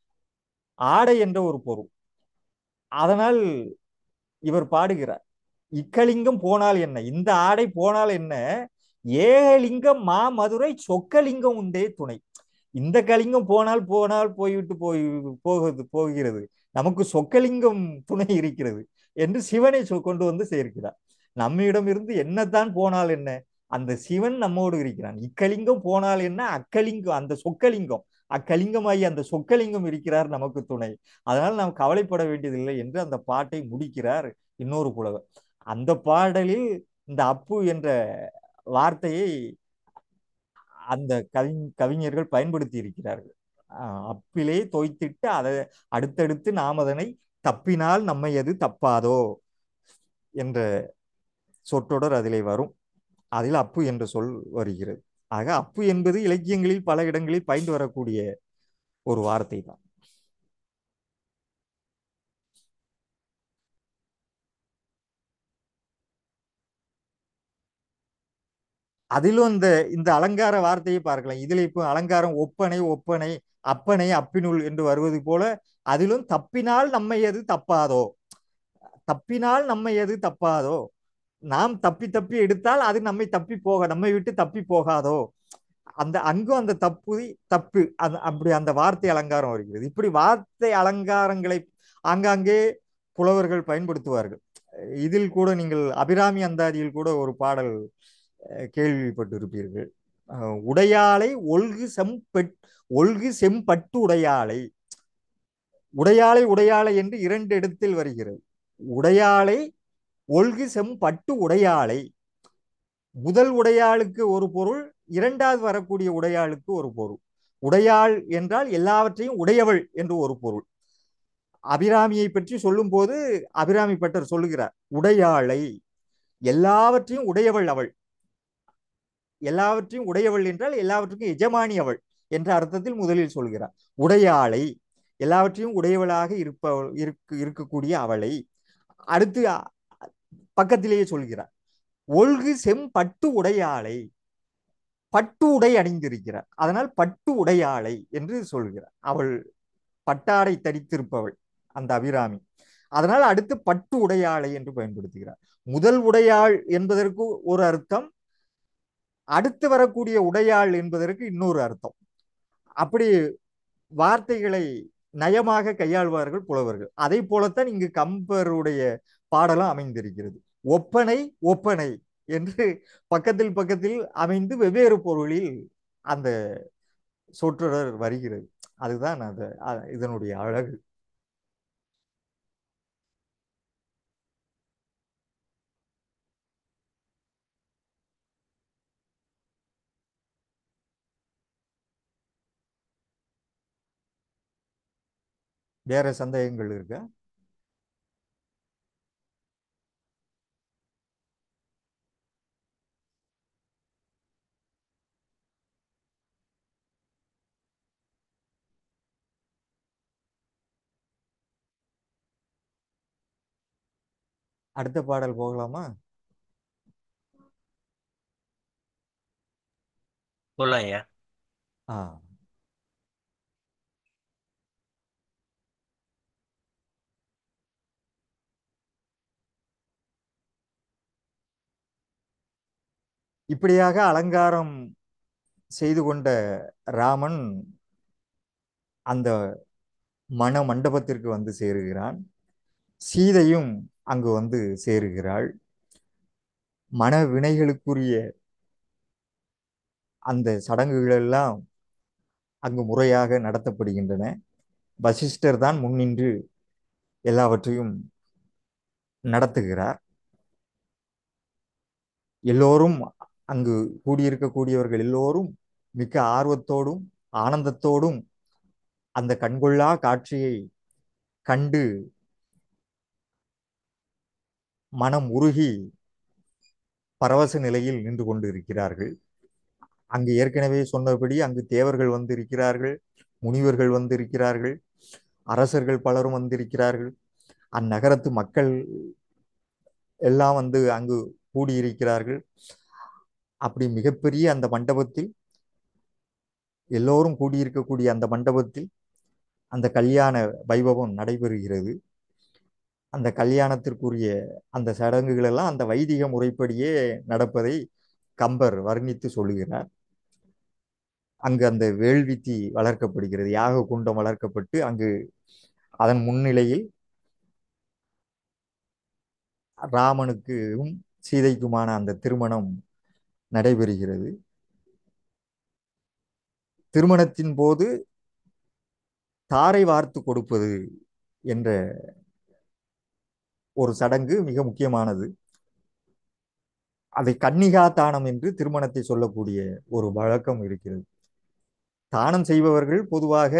ஆடை என்ற ஒரு பொருள் அதனால் இவர் பாடுகிறார் இக்கலிங்கம் போனால் என்ன இந்த ஆடை போனால் என்ன ஏகலிங்கம் மாமதுரை சொக்கலிங்கம் உண்டே துணை இந்த கலிங்கம் போனால் போனால் போய்விட்டு போய் போகுது போகிறது நமக்கு சொக்கலிங்கம் துணை இருக்கிறது என்று சிவனை சொ- கொண்டு வந்து சேர்க்கிறார் நம்மிடம் இருந்து என்னத்தான் போனால் என்ன அந்த சிவன் நம்மோடு இருக்கிறான் இக்கலிங்கம் போனால் என்ன அக்கலிங்கம் அந்த சொக்கலிங்கம் அக்கலிங்கமாகி அந்த சொக்கலிங்கம் இருக்கிறார் நமக்கு துணை அதனால் நாம் கவலைப்பட வேண்டியதில்லை என்று அந்த பாட்டை முடிக்கிறார் இன்னொரு புலவர் அந்த பாடலில் இந்த அப்பு என்ற வார்த்தையை அந்த கவி கவிஞர்கள் பயன்படுத்தி இருக்கிறார்கள் ஆஹ் அப்பிலே தோய்த்திட்டு அதை அடுத்தடுத்து நாம் அதனை தப்பினால் நம்மை எது தப்பாதோ என்ற சொற்றொடர் அதிலே வரும் அதில் அப்பு என்ற சொல் வருகிறது ஆக அப்பு என்பது இலக்கியங்களில் பல இடங்களில் பயின்று வரக்கூடிய ஒரு வார்த்தை தான் அதிலும் இந்த இந்த அலங்கார வார்த்தையை பார்க்கலாம் இதுல இப்போ அலங்காரம் ஒப்பனை ஒப்பனை அப்பனை அப்பினுள் என்று வருவது போல அதிலும் தப்பினால் நம்மை எது தப்பாதோ தப்பினால் நம்மை எது தப்பாதோ நாம் தப்பி தப்பி எடுத்தால் அது நம்மை தப்பி போக நம்மை விட்டு தப்பி போகாதோ அந்த அங்கும் அந்த தப்பு தப்பு அது அப்படி அந்த வார்த்தை அலங்காரம் வருகிறது இப்படி வார்த்தை அலங்காரங்களை ஆங்காங்கே புலவர்கள் பயன்படுத்துவார்கள் இதில் கூட நீங்கள் அபிராமி அந்தாதியில் கூட ஒரு பாடல் அஹ், கேள்விப்பட்டிருப்பீர்கள் அஹ், உடையாளை ஒல்கு செம்பெட் ஒல்கு செம்பட்டு உடையாளை உடையாளை உடையாளை என்று இரண்டு இடத்தில் வருகிறது உடையாளை ஒல்கு செம்பட்டு உடையாளை முதல் உடையாளுக்கு ஒரு பொருள் இரண்டாவது வரக்கூடிய உடையாளுக்கு ஒரு பொருள் உடையாள் என்றால் எல்லாவற்றையும் உடையவள் என்று ஒரு பொருள் அபிராமியை பற்றி சொல்லும்போது அபிராமி பட்டர் சொல்லுகிறார் உடையாளை எல்லாவற்றையும் உடையவள் அவள் எல்லாவற்றையும் உடையவள் என்றால் எல்லாவற்றுக்கும் எஜமானி அவள் என்ற அர்த்தத்தில் முதலில் சொல்கிறார் உடையாளை எல்லாவற்றையும் உடையவளாக இருப்பவள் இருக்கு இருக்கக்கூடிய அவளை அடுத்து அ- பக்கத்திலேயே சொல்கிறார் ஒல்கு செம்பட்டு உடையாளை பட்டு உடை அணிந்திருக்கிறார் அதனால் பட்டு உடையாளை என்று சொல்கிறார் அவள் பட்டாடை தரித்திருப்பவள் அந்த அபிராமி அதனால் அடுத்து பட்டு உடையாளை என்று பயன்படுத்துகிறார் முதல் உடையாள் என்பதற்கு ஒரு அர்த்தம் அடுத்து வரக்கூடிய உடையாள் என்பதற்கு இன்னொரு அர்த்தம் அப்படி வார்த்தைகளை நயமாக கையாள்வார்கள் புலவர்கள் அதை போலத்தான் இங்கு கம்பருடைய பாடலும் அமைந்திருக்கிறது ஒப்பனை ஒப்பனை என்று பக்கத்தில் பக்கத்தில் அமைந்து வெவ்வேறு பொருளில் அந்த சொற்றொடர் வருகிறது அதுதான் அது அ- இதனுடைய அழகு வேற சந்தேகங்கள் இருக்கா அடுத்த பாடல் போகலாமா போலாம் ஐயா ஆ இப்படியாக அலங்காரம் செய்து கொண்ட ராமன் அந்த மண மண்டபத்திற்கு வந்து சேருகிறான் சீதையும் அங்கு வந்து சேருகிறாள் மன வினைகளுக்குரிய அந்த சடங்குகள் எல்லாம் அங்கு முறையாக நடத்தப்படுகின்றன வசிஷ்டர் தான் முன்னின்று எல்லாவற்றையும் நடத்துகிறார் எல்லோரும் அங்கு கூடியிருக்கக்கூடியவர்கள் எல்லோரும் மிக்க ஆர்வத்தோடும் ஆனந்தத்தோடும் அந்த கண்கொள்ளா காட்சியை கண்டு மனம் உருகி பரவச நிலையில் நின்று கொண்டு இருக்கிறார்கள் அங்கு ஏற்கனவே சொன்னபடி அங்கு தேவர்கள் வந்து இருக்கிறார்கள் முனிவர்கள் வந்து இருக்கிறார்கள் அரசர்கள் பலரும் வந்திருக்கிறார்கள் அந்நகரத்து மக்கள் எல்லாம் வந்து அங்கு கூடியிருக்கிறார்கள் அப்படி மிகப்பெரிய அந்த மண்டபத்தில் எல்லோரும் கூடியிருக்கக்கூடிய அந்த மண்டபத்தில் அந்த கல்யாண வைபவம் நடைபெறுகிறது அந்த கல்யாணத்திற்குரிய அந்த சடங்குகள் எல்லாம் அந்த வைதிக முறைப்படியே நடப்பதை கம்பர் வர்ணித்து சொல்லுகிறார் அங்கு அந்த வேள்வித்தி வளர்க்கப்படுகிறது யாக குண்டம் வளர்க்கப்பட்டு அங்கு அதன் முன்னிலையில் ராமனுக்கும் சீதைக்குமான அந்த திருமணம் நடைபெறுகிறது திருமணத்தின் போது தாரை வார்த்து கொடுப்பது என்ற ஒரு சடங்கு மிக முக்கியமானது அதை கன்னிகா தானம் என்று திருமணத்தை சொல்லக்கூடிய ஒரு வழக்கம் இருக்கிறது தானம் செய்பவர்கள் பொதுவாக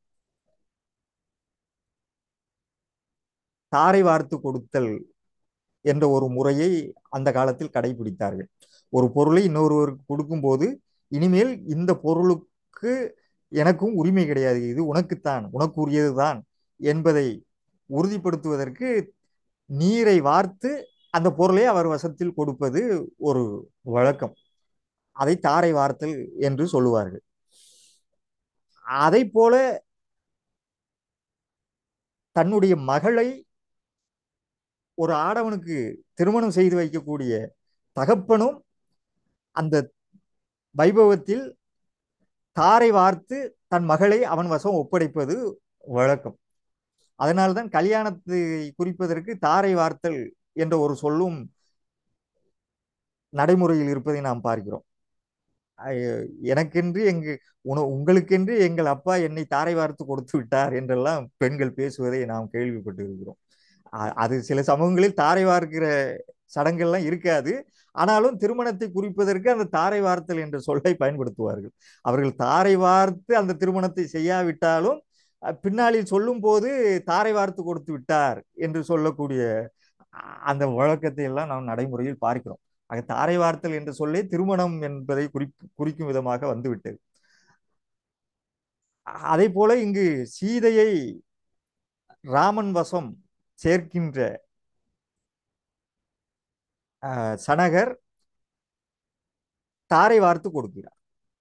தாரை வார்த்து கொடுத்தல் என்ற ஒரு முறையை அந்த காலத்தில் கடைபிடித்தார்கள் ஒரு பொருளை இன்னொருவருக்கு கொடுக்கும்போது இனிமேல் இந்த பொருளுக்கு எனக்கும் உரிமை கிடையாது இது உனக்குத்தான் உனக்கு உரியதுதான் என்பதை உறுதிப்படுத்துவதற்கு நீரை வார்த்து அந்த பொருளை அவர் வசத்தில் கொடுப்பது ஒரு வழக்கம் அதை தாரை வார்த்தல் என்று சொல்லுவார்கள் அதை போல தன்னுடைய மகளை ஒரு ஆடவனுக்கு திருமணம் செய்து வைக்கக்கூடிய தகப்பனும் அந்த வைபவத்தில் தாரை வார்த்து தன் மகளை அவன் வசம் ஒப்படைப்பது வழக்கம் அதனால்தான் கல்யாணத்தை குறிப்பதற்கு தாரை வார்த்தல் என்ற ஒரு சொல்லும் நடைமுறையில் இருப்பதை நாம் பார்க்கிறோம் அஹ் எனக்கென்று எங்க உன உங்களுக்கென்று எங்கள் அப்பா என்னை தாரை வார்த்து கொடுத்து விட்டார் என்றெல்லாம் பெண்கள் பேசுவதை நாம் கேள்விப்பட்டு இருக்கிறோம் அ- அது சில சமூகங்களில் தாரை வார்க்கிற சடங்கெல்லாம் இருக்காது ஆனாலும் திருமணத்தை குறிப்பதற்கு அந்த தாரை வார்த்தல் என்ற சொல்லை பயன்படுத்துவார்கள் அவர்கள் தாரை வார்த்து அந்த திருமணத்தை செய்யாவிட்டாலும் அஹ், பின்னாளில் சொல்லும் போது தாரை வார்த்து கொடுத்து விட்டார் என்று சொல்லக்கூடிய அ- அந்த வழக்கத்தை எல்லாம் நாம் நடைமுறையில் பார்க்கிறோம் ஆக தாரை வார்த்தல் என்ற சொல்லே திருமணம் என்பதை குறி குறிக்கும் விதமாக வந்துவிட்டது அதே போல இங்கு சீதையை ராமன் வசம் சேர்க்கின்ற அஹ், சனகர் தாரை வார்த்து கொடுக்கிறார்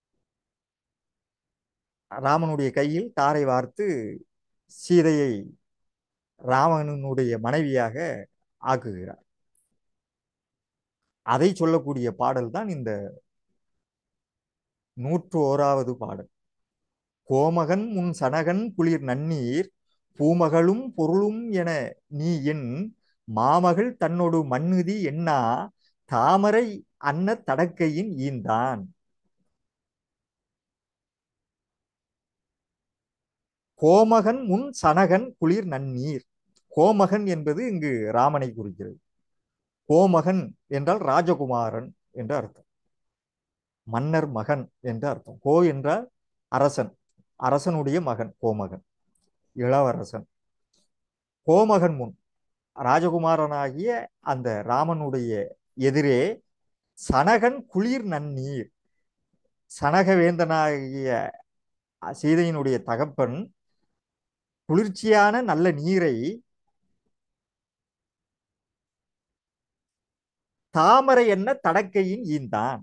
ராமனுடைய கையில் தாரை வார்த்து சீதையை ராமனுடைய மனைவியாக ஆக்குகிறார் அதை சொல்லக்கூடிய பாடல் தான் இந்த நூற்று ஓராவது பாடல் கோமகன் முன் சனகன் குளிர் நன்னீர் பூமகளும் பொருளும் என நீ என் மாமகள் தன்னொடு மண்ணுதி என்னா தாமரை அன்ன தடக்கையின் ஈந்தான் கோமகன் முன் சனகன் குளிர் நன்னீர் கோமகன் என்பது இங்கு ராமனை குறிக்கிறது கோமகன் என்றால் ராஜகுமாரன் என்று அர்த்தம் மன்னர் மகன் என்று அர்த்தம் கோ என்றால் அரசன் அரசனுடைய மகன் கோமகன் இளவரசன் கோமகன் முன் ராஜகுமாரனாகிய அந்த ராமனுடைய எதிரே சனகன் குளிர் நன்னீர் சனகவேந்தனாகிய சீதையினுடைய தகப்பன் குளிர்ச்சியான நல்ல நீரை தாமரை என்ன தடக்கையின் ஈந்தான்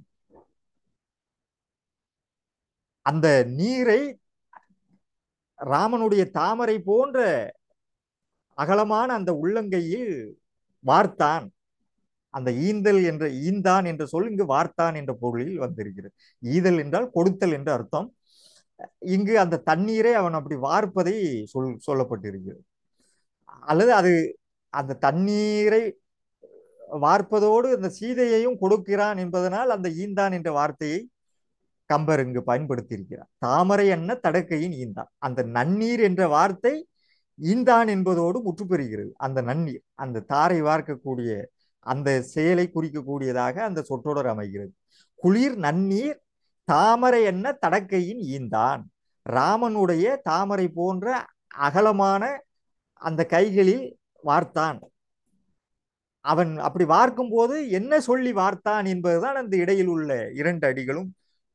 அந்த நீரை ராமனுடைய தாமரை போன்ற அகலமான அந்த உள்ளங்கையில் வார்த்தான் அந்த ஈந்தல் என்ற ஈந்தான் என்ற சொல் இங்கு வார்த்தான் என்ற பொருளில் வந்திருக்கிறது ஈதல் என்றால் கொடுத்தல் என்று அர்த்தம் இங்கு அந்த தண்ணீரை அவன் அப்படி வார்ப்பதை சொல் சொல்லப்பட்டிருக்கிறது அல்லது அது அந்த தண்ணீரை வார்ப்பதோடு அந்த சீதையையும் கொடுக்கிறான் என்பதனால் அந்த ஈந்தான் என்ற வார்த்தையை கம்பர் இங்கு பயன்படுத்தியிருக்கிறார் தாமரை என்ன தடக்கையின் ஈந்தான் அந்த நன்னீர் என்ற வார்த்தை ஈந்தான் என்பதோடு முற்றுப்பெறுகிறது அந்த நன்னீர் அந்த தாரை வார்க்கக்கூடிய அந்த செயலை குறிக்கக்கூடியதாக அந்த சொற்றொடர் அமைகிறது குளிர் நன்னீர் தாமரை என்ன தடக்கையின் ஈந்தான் ராமனுடைய தாமரை போன்ற அகலமான அந்த கைகளில் வார்த்தான் அவன் அப்படி வார்க்கும் போது என்ன சொல்லி வார்த்தான் என்பதுதான் அந்த இடையில் உள்ள இரண்டு அடிகளும்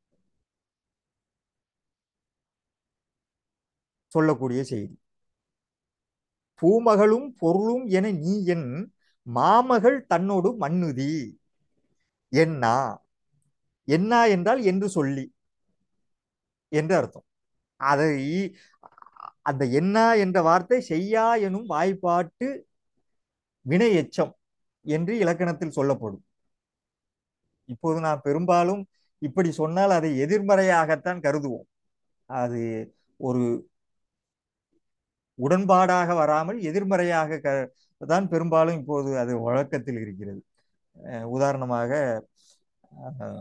சொல்லக்கூடிய செய்தி பூமகளும் பொருளும் என நீ என் மாமகள் தன்னோடு மண்ணுதி என்னா என்னா என்றால் என்று சொல்லி என்று அர்த்தம் அதை அந்த என்னா என்ற வார்த்தை செய்யா எனும் வாய்ப்பாட்டு வினை எச்சம் என்று இலக்கணத்தில் சொல்லப்படும் இப்போது நான் பெரும்பாலும் இப்படி சொன்னால் அதை எதிர்மறையாகத்தான் கருதுவோம் அது ஒரு உடன்பாடாக வராமல் எதிர்மறையாக க தான் பெரும்பாலும் இப்போது அது வழக்கத்தில் இருக்கிறது அஹ் உதாரணமாக அஹ்,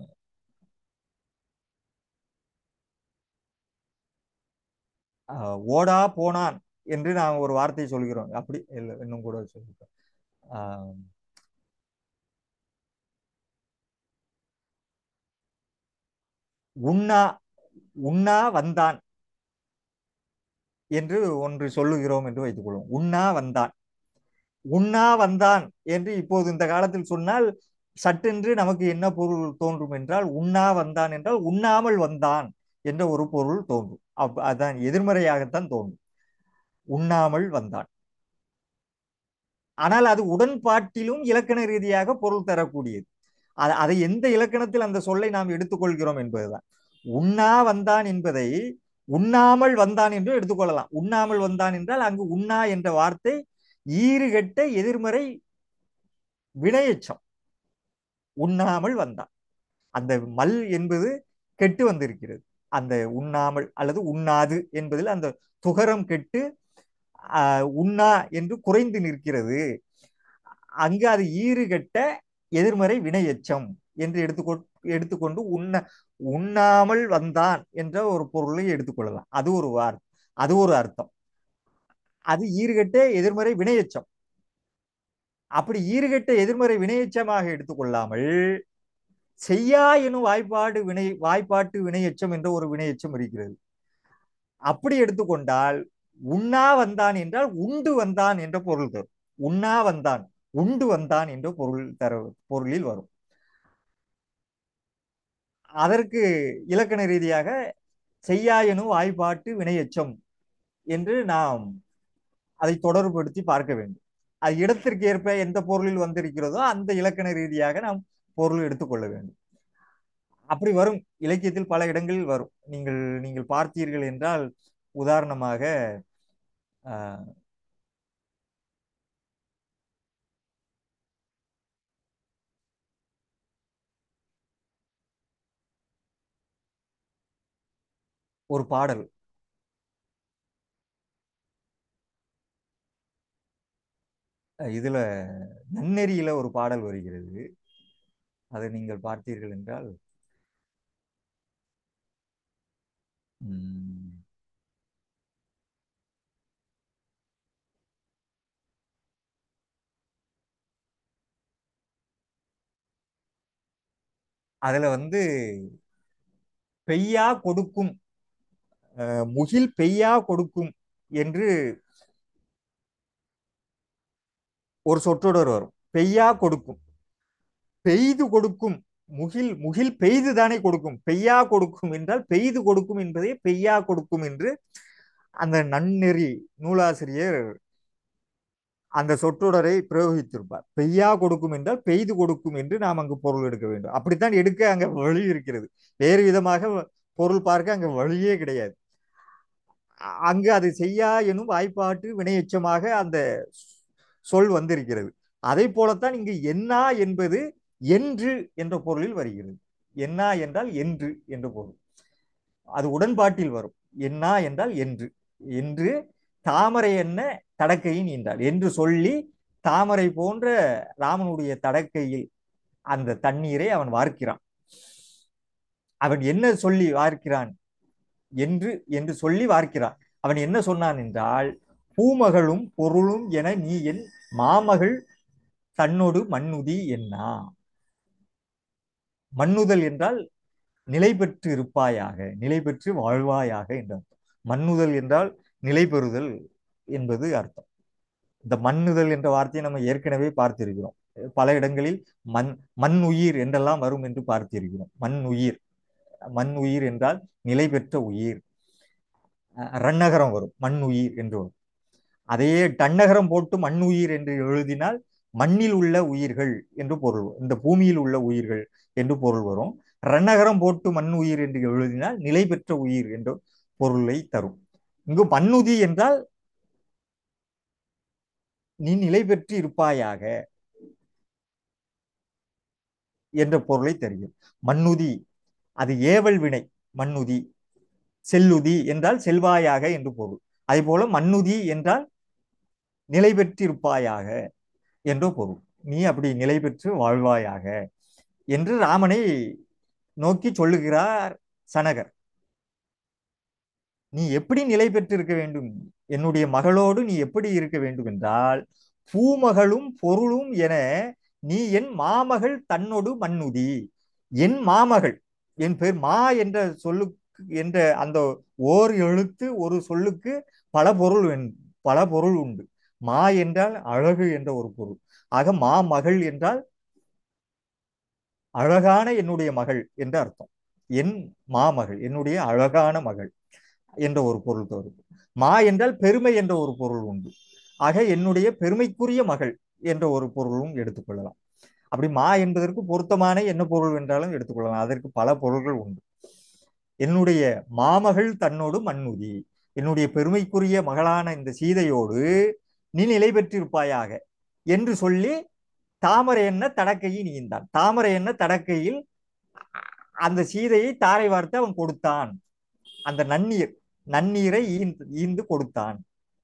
அஹ், ஓடா போனான் என்று நாம் ஒரு வார்த்தை சொல்கிறோம் அப்படி இல்லை இன்னும் கூட சொல்லிட்டோம் ஆஹ், உண்ணா உண்ணா வந்தான் என்று ஒன்று சொல்லுகிறோம் என்று வைத்துக் கொள்வோம் உண்ணா வந்தான் உண்ணா வந்தான் என்று இப்போது இந்த காலத்தில் சொன்னால் சட்டென்று நமக்கு என்ன பொருள் தோன்றும் என்றால் உண்ணா வந்தான் என்றால் உண்ணாமல் வந்தான் என்ற ஒரு பொருள் தோன்றும் அப் அதான் எதிர்மறையாகத்தான் தோன்றும் உண்ணாமல் வந்தான் ஆனால் அது உடன்பாட்டிலும் இலக்கண ரீதியாக பொருள் தரக்கூடியது அது அதை எந்த இலக்கணத்தில் அந்த சொல்லை நாம் எடுத்துக்கொள்கிறோம் என்பதுதான் உண்ணா வந்தான் என்பதை உண்ணாமல் வந்தான் என்று எடுத்துக்கொள்ளலாம் உண்ணாமல் வந்தான் என்றால் அங்கு உண்ணா என்ற வார்த்தை ஈறுகெட்ட எதிர்மறை வினையெச்சம் உண்ணாமல் வந்தான் அந்த மல் என்பது கெட்டு வந்திருக்கிறது அந்த உண்ணாமல் அல்லது உண்ணாது என்பதில் அந்த துகரம் கெட்டு ஆஹ், உண்ணா என்று குறைந்து நிற்கிறது அங்கு அது ஈறுகெட்ட எதிர்மறை வினையெச்சம் என்று எடுத்துக்கொ எடுத்துக்கொண்டு உண்ண உண்ணாமல் வந்தான் என்ற ஒரு பொருளை எடுத்துக்கொள்ளலாம் அது ஒரு வார் அது ஒரு அர்த்தம் அது ஈறுகெட்ட எதிர்மறை வினையெச்சம் அப்படி ஈறுகெட்ட எதிர்மறை வினையெச்சமாக எடுத்துக்கொள்ளாமல் செய்யா எனும் வாய்ப்பாடு வினை வாய்ப்பாட்டு வினையெச்சம் என்ற ஒரு வினையெச்சம் இருக்கிறது அப்படி எடுத்துக்கொண்டால் உண்ணா வந்தான் என்றால் உண்டு வந்தான் என்ற பொருள் தரும் உண்ணா வந்தான் உண்டு வந்தான் என்ற பொருள் தர பொருளில் வரும் அதற்கு இலக்கண ரீதியாக செய்யா எனும் வாய்ப்பாட்டு வினையெச்சம் என்று நாம் அதை தொடர்புபடுத்தி பார்க்க வேண்டும் அது இடத்திற்கு ஏற்ப எந்த பொருளில் வந்திருக்கிறதோ அந்த இலக்கண ரீதியாக நாம் பொருள் எடுத்துக்கொள்ள வேண்டும் அப்படி வரும் இலக்கியத்தில் பல இடங்களில் வரும் நீங்கள் நீங்கள் பார்த்தீர்கள் என்றால் உதாரணமாக ஆஹ், ஒரு பாடல் இதுல நன்னெறியில ஒரு பாடல் வருகிறது அதை நீங்கள் பார்த்தீர்கள் என்றால் உம், அதுல வந்து பெய்யா கொடுக்கும் அஹ், முகில் பெய்யா கொடுக்கும் என்று ஒரு சொற்றொடர் வரும் பெய்யா கொடுக்கும் பெய்து கொடுக்கும் முகில் முகில் பெய்து தானே கொடுக்கும் பெய்யா கொடுக்கும் என்றால் பெய்து கொடுக்கும் என்பதே பெய்யா கொடுக்கும் என்று அந்த நன்னெறி நூலாசிரியர் அந்த சொற்றொடரை பிரயோகித்திருப்பார் பெய்யா கொடுக்கும் என்றால் பெய்து கொடுக்கும் என்று நாம் அங்கு பொருள் எடுக்க வேண்டும் அப்படித்தான் எடுக்க அங்க வழி இருக்கிறது வேறு விதமாக பொருள் பார்க்க அங்க வழியே கிடையாது அ- அங்கு அது செய்யா எனும் வாய்ப்பாட்டு வினையெச்சமாக அந்த சொல் வந்திருக்கிறது அதை போலத்தான் இங்கு என்னா என்பது என்று என்ற பொருளில் வருகிறது என்னா என்றால் என்று என்ற பொருள் அது உடன்பாட்டில் வரும் என்னா என்றால் என்று என்று தாமரை என்ன தடக்கையின் ஈன்றாள் என்று சொல்லி தாமரை போன்ற ராமனுடைய தடக்கையில் அந்த தண்ணீரை அவன் வார்க்கிறான் அவன் என்ன சொல்லி வார்க்கிறான் என்று என்று சொல்லி வார்க்கிறான் அவன் என்ன சொன்னான் என்றால் பூமகளும் பொருளும் என நீ என் மாமகள் தன்னோடு மண்ணுதி என்னா மண்ணுதல் என்றால் நிலை பெற்று இருப்பாயாக நிலை பெற்று வாழ்வாயாக என்ற அர்த்தம் மண்ணுதல் என்றால் நிலை பெறுதல் என்பது அர்த்தம் இந்த மண்ணுதல் என்ற வார்த்தையை நம்ம ஏற்கனவே பார்த்திருக்கிறோம் பல இடங்களில் மண் மண் உயிர் என்றெல்லாம் வரும் என்று பார்த்திருக்கிறோம் மண் உயிர் மண் உயிர் என்றால் நிலை பெற்ற உயிர் அஹ் ரன்னகரம் வரும் மண் உயிர் என்று வரும் அதையே டன்னகரம் போட்டு மண் உயிர் என்று எழுதினால் மண்ணில் உள்ள உயிர்கள் என்று பொருள் வரும். இந்த பூமியில் உள்ள உயிர்கள் என்று பொருள் வரும் ரன்னகரம் போட்டு மண் உயிர் என்று எழுதினால் நிலை பெற்ற உயிர் என்ற பொருளை தரும் இங்கு மண்ணுதி என்றால் நீ நிலை பெற்று இருப்பாயாக என்ற பொருளை தருகிறது மண்ணுதி அது ஏவல் வினை மண்ணுதி செல்லுதி என்றால் செல்வாயாக என்று பொருள் அதே போல மண்ணுதி என்றால் நிலை பெற்றிருப்பாயாக என்ற பொருள் நீ அப்படி நிலை பெற்று வாழ்வாயாக என்று ராமனை நோக்கி சொல்லுகிறார் சனகர் நீ எப்படி நிலை பெற்றிருக்க வேண்டும் என்னுடைய மகளோடு நீ எப்படி இருக்க வேண்டும் என்றால் பூமகளும் பொருளும் என நீ என் மாமகள் தன்னோடு மண்ணுதி என் மாமகள் என் பேர் மா என்ற சொல்லுக்கு என்ற அந்த ஓர் எழுத்து ஒரு சொல்லுக்கு பல பொருள் வென்- பல பொருள் உண்டு மா என்றால் அழகு என்ற ஒரு பொருள் ஆக மா மகள் என்றால் அழகான என்னுடைய மகள் என்று அர்த்தம் என் மாமகள் என்னுடைய அழகான மகள் என்ற ஒரு பொருள் தரும் மா என்றால் பெருமை என்ற ஒரு பொருள் உண்டு ஆக என்னுடைய பெருமைக்குரிய மகள் என்ற ஒரு பொருளும் எடுத்துக்கொள்ளலாம் அப்படி மா என்பதற்கு பொருத்தமான என்ன பொருள் என்றாலும் எடுத்துக்கொள்ளலாம் அதற்கு பல பொருள்கள் உண்டு என்னுடைய மாமகள் தன்னோடு மண்ணுதி என்னுடைய பெருமைக்குரிய மகளான இந்த சீதையோடு நீ நிலை பெற்றிருப்பாயாக என்று சொல்லி தாமரை என்ன தடக்கையில் ஈந்தான் தாமரை என்ன தடக்கையில் அந்த சீதையை தாரை வார்த்து அவன் கொடுத்தான் அந்த நன்னீர் நன்னீரை ஈந்து ஈந்து கொடுத்தான்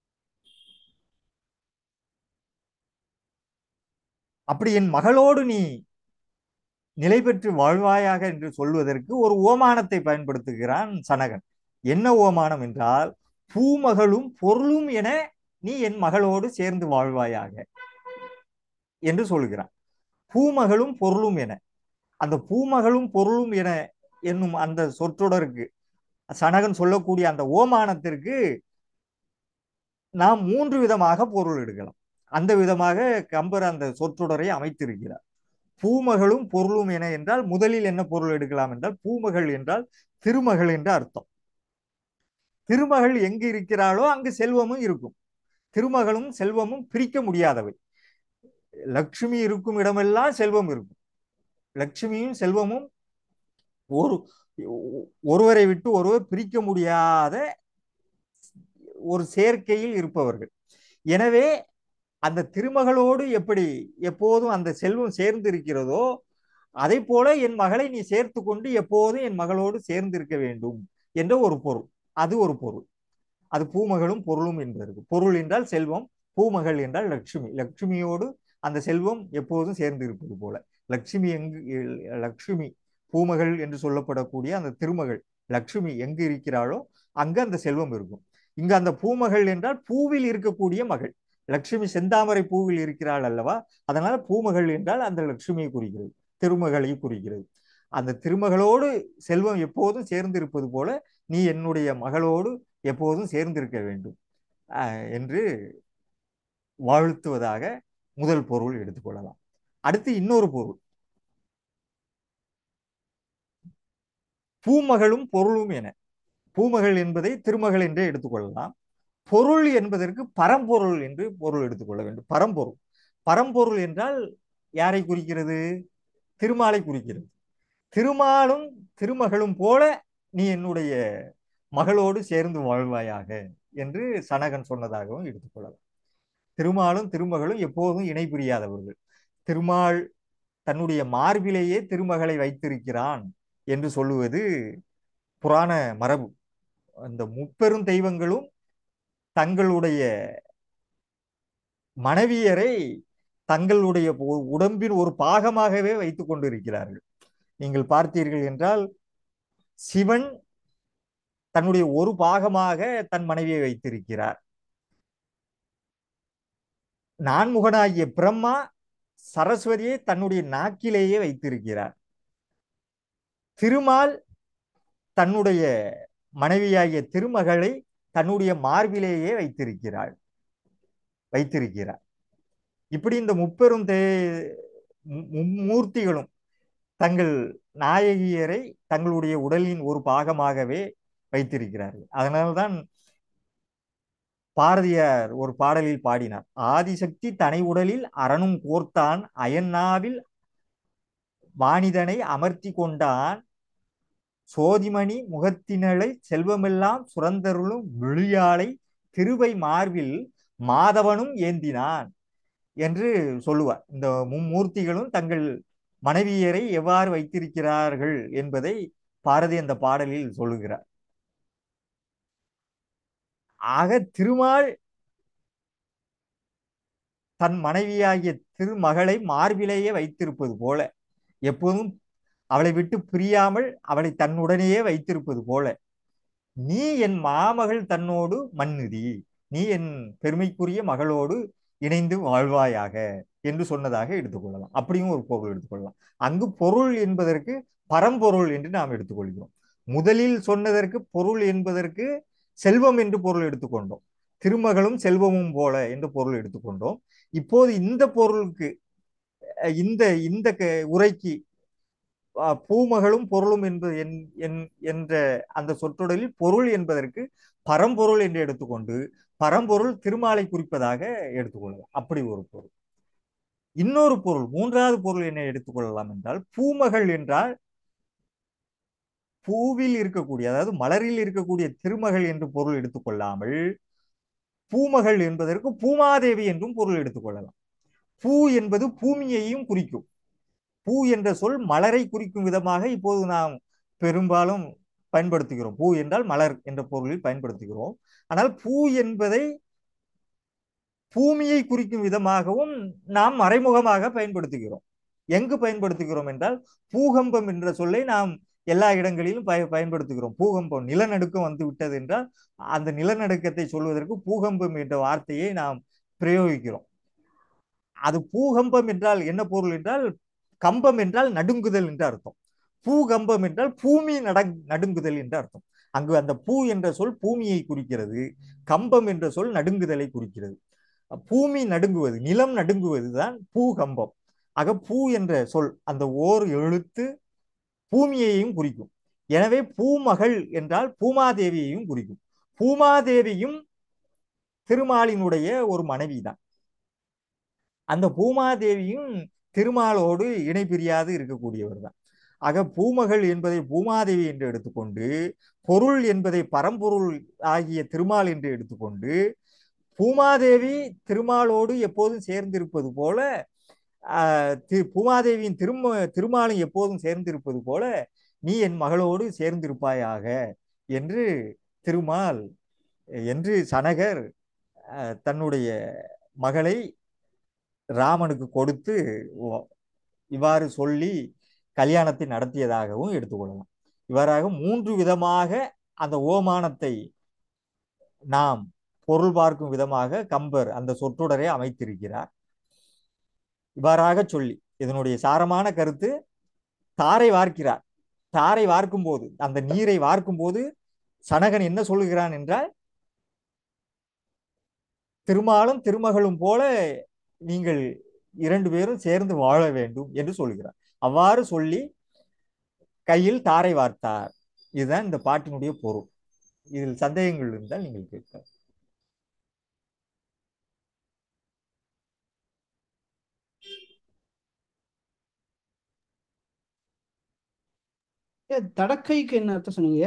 அப்படி என் மகளோடு நீ நிலை பெற்று வாழ்வாயாக என்று சொல்வதற்கு ஒரு ஓமானத்தை பயன்படுத்துகிறான் சனகன் என்ன ஓமானம் என்றால் பூமகளும் பொருளும் என நீ என் மகளோடு சேர்ந்து வாழ்வாயாக என்று சொல்கிறான் பூமகளும் பொருளும் என அந்த பூமகளும் பொருளும் என என்னும் அந்த சொற்றொடருக்கு சனகன் சொல்லக்கூடிய அந்த ஓமானத்திற்கு நாம் மூன்று விதமாக பொருள் எடுக்கலாம் அந்த விதமாக கம்பர் அந்த சொற்றொடரை அமைத்திருக்கிறார் பூமகளும் பொருளும் என என்றால் முதலில் என்ன பொருள் எடுக்கலாம் என்றால் பூமகள் என்றால் திருமகள் என்ற அர்த்தம் திருமகள் எங்கு இருக்கிறாளோ அங்கு செல்வமும் இருக்கும் திருமகளும் செல்வமும் பிரிக்க முடியாதவை லட்சுமி இருக்கும் இடமெல்லாம் செல்வம் இருக்கும் லட்சுமியும் செல்வமும் ஒரு ஒருவரை விட்டு ஒருவர் பிரிக்க முடியாத ஒரு சேர்க்கையில் இருப்பவர்கள் எனவே அந்த திருமகளோடு எப்படி எப்போதும் அந்த செல்வம் சேர்ந்து இருக்கிறதோ அதை போல என் மகளை நீ சேர்த்து கொண்டு எப்போதும் என் மகளோடு சேர்ந்து இருக்க வேண்டும் என்ற ஒரு பொருள் அது ஒரு பொருள் அது பூமகளும் பொருளும் என்பதற்கு பொருள் என்றால் செல்வம் பூமகள் என்றால் லட்சுமி லட்சுமியோடு அந்த செல்வம் எப்போதும் சேர்ந்து இருப்பது போல லட்சுமி எங்கு லட்சுமி பூமகள் என்று சொல்லப்படக்கூடிய அந்த திருமகள் லட்சுமி எங்கு இருக்கிறாளோ அங்கு அந்த செல்வம் இருக்கும் இங்கு அந்த பூமகள் என்றால் பூவில் இருக்கக்கூடிய மகள் லட்சுமி செந்தாமரை பூவில் இருக்கிறாள் அல்லவா அதனால பூமகள் என்றால் அந்த லட்சுமியை குறிக்கிறது திருமகளை குறிக்கிறது அந்த திருமகளோடு செல்வம் எப்போதும் சேர்ந்து இருப்பது போல நீ என்னுடைய மகளோடு எப்போதும் சேர்ந்திருக்க வேண்டும் என்று வாழ்த்துவதாக முதல் பொருள் எடுத்துக்கொள்ளலாம் அடுத்து இன்னொரு பொருள் பூமகளும் பொருளும் என பூமகள் என்பதை திருமகள் என்றே எடுத்துக்கொள்ளலாம் பொருள் என்பதற்கு பரம்பொருள் என்று பொருள் எடுத்துக்கொள்ள வேண்டும் பரம்பொருள் பரம்பொருள் என்றால் யாரை குறிக்கிறது திருமாலை குறிக்கிறது திருமாலும் திருமகளும் போல நீ என்னுடைய மகளோடு சேர்ந்து வாழ்வாயாக என்று சனகன் சொன்னதாகவும் எடுத்துக்கொள்ளலாம் திருமாலும் திருமகளும் எப்போதும் இணை புரியாதவர்கள் திருமால் தன்னுடைய மார்பிலேயே திருமகளை வைத்திருக்கிறான் என்று சொல்லுவது புராண மரபு அந்த முப்பெரும் தெய்வங்களும் தங்களுடைய மனைவியரை தங்களுடைய உடம்பின் ஒரு பாகமாகவே வைத்துக் கொண்டிருக்கிறார்கள் நீங்கள் பார்த்தீர்கள் என்றால் சிவன் தன்னுடைய ஒரு பாகமாக தன் மனைவியை வைத்திருக்கிறார் நான்முகனாகிய பிரம்மா சரஸ்வதியை தன்னுடைய நாக்கிலேயே வைத்திருக்கிறார் திருமால் தன்னுடைய மனைவியாகிய திருமகளை தன்னுடைய மார்பிலேயே வைத்திருக்கிறாள் வைத்திருக்கிறார் இப்படி இந்த முப்பெரும் தே மூர்த்திகளும் தங்கள் நாயகியரை தங்களுடைய உடலின் ஒரு பாகமாகவே வைத்திருக்கிறார்கள் அதனால்தான் பாரதியார் ஒரு பாடலில் பாடினார் ஆதிசக்தி தனை உடலில் அரணும் கோர்த்தான் அயன்னாவில் வாணிதனை அமர்த்தி கொண்டான் சோதிமணி முகத்தினளை செல்வமெல்லாம் சுரந்தருளும் விழியாளை திருவை மார்பில் மாதவனும் ஏந்தினான் என்று சொல்லுவார் இந்த மும்மூர்த்திகளும் தங்கள் மனைவியரை எவ்வாறு வைத்திருக்கிறார்கள் என்பதை பாரதி அந்த பாடலில் சொல்லுகிறார் ஆக திருமால் தன் மனைவியாகிய திருமகளை மார்பிலேயே வைத்திருப்பது போல எப்போதும் அவளை விட்டு பிரியாமல் அவளை தன்னுடனேயே வைத்திருப்பது போல நீ என் மாமகள் தன்னோடு மன்னிதி நீ என் பெருமைக்குரிய மகளோடு இணைந்து வாழ்வாயாக என்று சொன்னதாக எடுத்துக்கொள்ளலாம் அப்படியும் ஒரு பொருள் எடுத்துக்கொள்ளலாம் அங்கு பொருள் என்பதற்கு பரம்பொருள் என்று நாம் எடுத்துக்கொள்கிறோம் முதலில் சொன்னதற்கு பொருள் என்பதற்கு செல்வம் என்று பொருள் எடுத்துக்கொண்டோம் திருமகளும் செல்வமும் போல என்று பொருள் எடுத்துக்கொண்டோம் இப்போது இந்த பொருளுக்கு இந்த இந்த உரைக்கு பூமகளும் பொருளும் என்பது என்ற அந்த சொற்றொடரில் பொருள் என்பதற்கு பரம்பொருள் என்று எடுத்துக்கொண்டு பரம்பொருள் திருமாலை குறிப்பதாக எடுத்துக்கொள்ளலாம் அப்படி ஒரு பொருள் இன்னொரு பொருள் மூன்றாவது பொருள் என்ன எடுத்துக்கொள்ளலாம் என்றால் பூமகள் என்றால் பூவில் இருக்கக்கூடிய அதாவது மலரில் இருக்கக்கூடிய திருமகள் என்று பொருள் எடுத்துக்கொள்ளாமல் பூமகள் என்பதற்கு பூமாதேவி என்றும் பொருள் எடுத்துக்கொள்ளலாம் பூ என்பது பூமியையும் குறிக்கும் பூ என்ற சொல் மலரை குறிக்கும் விதமாக இப்போது நாம் பெரும்பாலும் பயன்படுத்துகிறோம் பூ என்றால் மலர் என்ற பொருளில் பயன்படுத்துகிறோம் ஆனால் பூ என்பதை பூமியை குறிக்கும் விதமாகவும் நாம் மறைமுகமாக பயன்படுத்துகிறோம் எங்கு பயன்படுத்துகிறோம் என்றால் பூகம்பம் என்ற சொல்லை நாம் எல்லா இடங்களிலும் பய பயன்படுத்துகிறோம் பூகம்பம் நிலநடுக்கம் வந்து விட்டது என்றால் அந்த நிலநடுக்கத்தை சொல்வதற்கு பூகம்பம் என்ற வார்த்தையை நாம் பிரயோகிக்கிறோம் அது பூகம்பம் என்றால் என்ன பொருள் என்றால் கம்பம் என்றால் நடுங்குதல் என்று அர்த்தம் பூகம்பம் என்றால் பூமி நடங் நடுங்குதல் என்று அர்த்தம் அங்கு அந்த பூ என்ற சொல் பூமியை குறிக்கிறது கம்பம் என்ற சொல் நடுங்குதலை குறிக்கிறது பூமி நடுங்குவது நிலம் நடுங்குவது தான் பூகம்பம் ஆக பூ என்ற சொல் அந்த ஓர் எழுத்து பூமியையும் குறிக்கும் எனவே பூமகள் என்றால் பூமாதேவியையும் குறிக்கும் பூமாதேவியும் திருமாலினுடைய ஒரு மனைவி தான் அந்த பூமாதேவியும் திருமாலோடு இணை பிரியாது இருக்கக்கூடியவர் தான் ஆக பூமகள் என்பதை பூமாதேவி என்று எடுத்துக்கொண்டு பொருள் என்பதை பரம்பொருள் ஆகிய திருமால் என்று எடுத்துக்கொண்டு பூமாதேவி திருமாலோடு எப்போதும் சேர்ந்திருப்பது போல பூமாதேவியின் திரும திருமாலும் எப்போதும் சேர்ந்திருப்பது போல நீ என் மகளோடு சேர்ந்திருப்பாயாக என்று திருமால் என்று சனகர் தன்னுடைய மகளை ராமனுக்கு கொடுத்து இவ்வாறு சொல்லி கல்யாணத்தை நடத்தியதாகவும் எடுத்துக்கொள்ளலாம் இவ்வாறாக மூன்று விதமாக அந்த ஓமானத்தை நாம் பொருள் பார்க்கும் விதமாக கம்பர் அந்த சொற்றொடரை அமைத்திருக்கிறார் இவ்வாறாக சொல்லி இதனுடைய சாரமான கருத்து தாரை வார்க்கிறார் தாரை வார்க்கும் போது அந்த நீரை வார்க்கும் போது சனகன் என்ன சொல்லுகிறான் என்றால் திருமாலும் திருமகளும் போல நீங்கள் இரண்டு பேரும் சேர்ந்து வாழ வேண்டும் என்று சொல்கிறார் அவ்வாறு சொல்லி கையில் தாரை வார்த்தார் இதுதான் இந்த பாட்டினுடைய பொருள் இதில் சந்தேகங்கள் இருந்தால் நீங்கள் கேட்க தடக்கைக்கு என்ன அர்த்தம் சொன்னீங்க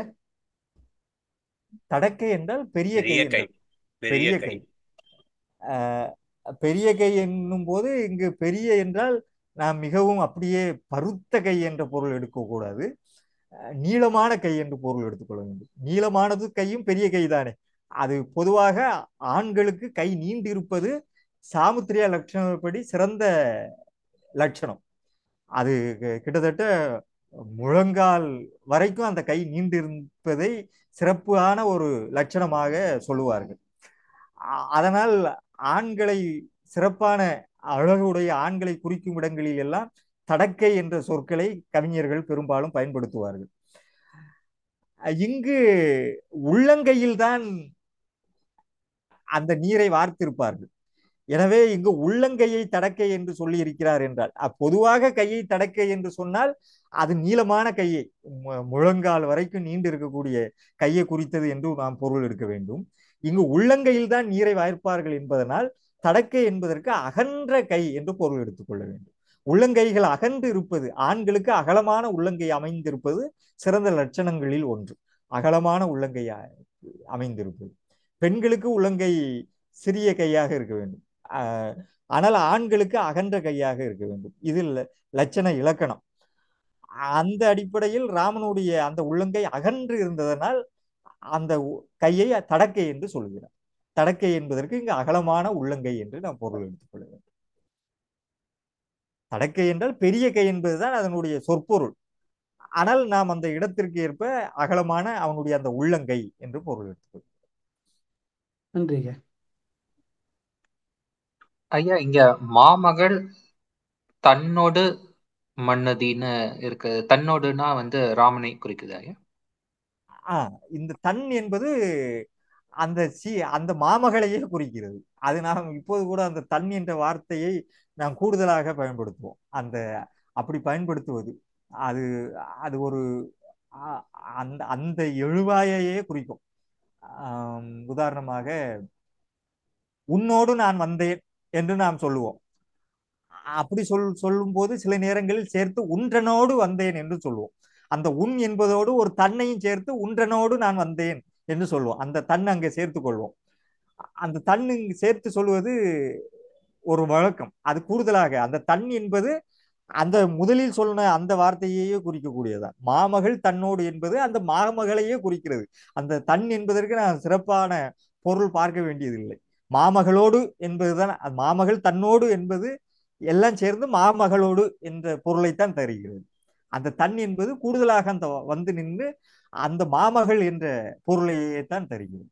தடக்கை என்றால் பெரிய கை பெரிய கை என்றால். பெரிய பெரிய கை கை ஆஹ் பெரிய கை என்னும் போது இங்கு பெரிய என்றால் நாம் மிகவும் அப்படியே பருத்த கை என்ற பொருள் எடுக்கக்கூடாது அஹ் நீளமான கை என்று பொருள் எடுத்துக்கொள்ள வேண்டும் நீளமானது கையும் பெரிய கை தானே அது பொதுவாக ஆண்களுக்கு கை நீண்டிருப்பது சாமுத்திரியா லட்சணப்படி சிறந்த லட்சணம் அது கி- கிட்டத்தட்ட முழங்கால் வரைக்கும் அந்த கை நீண்டிருப்பதை சிறப்பான ஒரு லட்சணமாக சொல்லுவார்கள் அ- அதனால் ஆண்களை சிறப்பான அழகுடைய ஆண்களை குறிக்கும் இடங்களில் எல்லாம் தடக்கை என்ற சொற்களை கவிஞர்கள் பெரும்பாலும் பயன்படுத்துவார்கள் அஹ் இங்கு உள்ளங்கையில் தான் அந்த நீரை வார்த்திருப்பார்கள் எனவே இங்கு உள்ளங்கையை தடக்கை என்று சொல்லி இருக்கிறார் என்றால் அ- பொதுவாக கையை தடக்கை என்று சொன்னால் அது நீளமான கையை மு- முழங்கால் வரைக்கும் நீண்டு இருக்கக்கூடிய கையை குறித்தது என்று நாம் பொருள் எடுக்க வேண்டும் இங்கு உள்ளங்கையில் தான் நீரை வாய்ப்பார்கள் என்பதனால் தடக்கை என்பதற்கு அகன்ற கை என்று பொருள் எடுத்துக்கொள்ள வேண்டும் உள்ளங்கைகள் அகன்று இருப்பது ஆண்களுக்கு அகலமான உள்ளங்கை அமைந்திருப்பது சிறந்த லட்சணங்களில் ஒன்று அகலமான உள்ளங்கை அ- அமைந்திருப்பது பெண்களுக்கு உள்ளங்கை சிறிய கையாக இருக்க வேண்டும் ஆஹ் ஆனால் ஆண்களுக்கு அகன்ற கையாக இருக்க வேண்டும் இதில் லட்சண இலக்கணம் அந்த அடிப்படையில் ராமனுடைய அந்த உள்ளங்கை அகன்று இருந்ததனால் அந்த உ- கையை தடக்கை என்று சொல்கிறார் தடக்கை என்பதற்கு இங்கு அகலமான உள்ளங்கை என்று நாம் பொருள் எடுத்துக்கொள்ள வேண்டும் தடக்கை என்றால் பெரிய கை என்பதுதான் அதனுடைய சொற்பொருள் ஆனால் நாம் அந்த இடத்திற்கு ஏற்ப அகலமான அவனுடைய அந்த உள்ளங்கை என்று பொருள் எடுத்துக்கொள்கிறோம் நன்றிங்க ஐயா இங்க மாமகள் தன்னோடு மன்னதின்னு இருக்கு தன்னோடுனா வந்து ராமனை குறிக்குது ஐயா ஆ இந்த தன் என்பது அந்த சி அந்த மாமகளையே குறிக்கிறது அது நாம் இப்போது கூட அந்த தன் என்ற வார்த்தையை நாம் கூடுதலாக பயன்படுத்துவோம் அந்த அப்படி பயன்படுத்துவது அது அது ஒரு ஆ, அந்த அந்த எழுவாயையே குறிக்கும் ஆம், உதாரணமாக உன்னோடு நான் வந்தேன் என்று நாம் சொல்லுவோம் அப்படி சொல் சொல்லும்போது சில நேரங்களில் சேர்த்து உன்றனோடு வந்தேன் என்று சொல்லுவோம் அந்த உன் என்பதோடு ஒரு தன்னையும் சேர்த்து உன்றனோடு நான் வந்தேன் என்று சொல்லுவோம் அந்த தன் அங்கே சேர்த்து கொள்வோம் அந்த தன் இங்கு சேர்த்து சொல்வது ஒரு வழக்கம் அது கூடுதலாக அந்த தன் என்பது அந்த முதலில் சொன்ன அந்த வார்த்தையையே குறிக்கக்கூடியதான் மாமகள் தன்னோடு என்பது அந்த மாமகளையே குறிக்கிறது அந்த தன் என்பதற்கு நான் சிறப்பான பொருள் பார்க்க வேண்டியதில்லை மாமகளோடு என்பதுதான் அது மாமகள் தன்னோடு என்பது எல்லாம் சேர்ந்து மாமகளோடு என்ற பொருளைத்தான் தருகிறது அந்த தன் என்பது கூடுதலாக அந்த வந்து நின்று அந்த மாமகள் என்ற பொருளையே தான் தருகிறது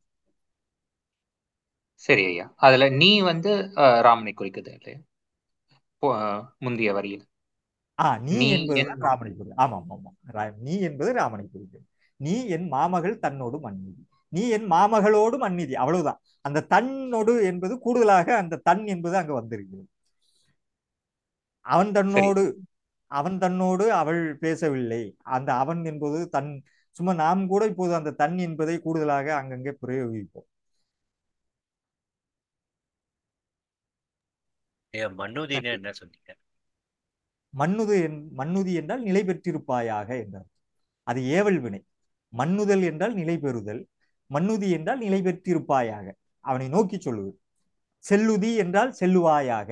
சரி ஐயா அதுல நீ வந்து அஹ், ராமனை குறிக்குது இல்லையா போ- அஹ், முந்தைய வரியில் ஆ நீ நீ என்பதுதான் என் ராமனை குறி ஆமாம் ஆமாம் ரா- நீ என்பது ராமனை குறிக்கிறது நீ என் மாமகள் தன்னோடு மன்னிதி நீ என் மாமகளோடு மன்னிதி அவ்வளவுதான் அந்த தன்னோடு என்பது கூடுதலாக அந்த தன் என்பது அங்க வந்திருக்கிறது அவன் சரி தன்னோடு அவன் தன்னோடு அவள் பேசவில்லை அந்த அவன் என்பது தன் சும்மா நாம் கூட இப்போது அந்த தன் என்பதை கூடுதலாக அங்கங்கே பிரயோகிப்போம் ஐயா மன்னுதின்னு என்ன சொன்னீங்க மன்னுது என் மன்னுதி என்றால் நிலை பெற்றிருப்பாயாக என்றார் அது ஏவல் வினை மன்னுதல் என்றால் நிலை பெறுதல் மன்னுதி என்றால் நிலை பெற்றிருப்பாயாக அவனை நோக்கி சொல்லுவது செல்லுதி என்றால் செல்லுவாயாக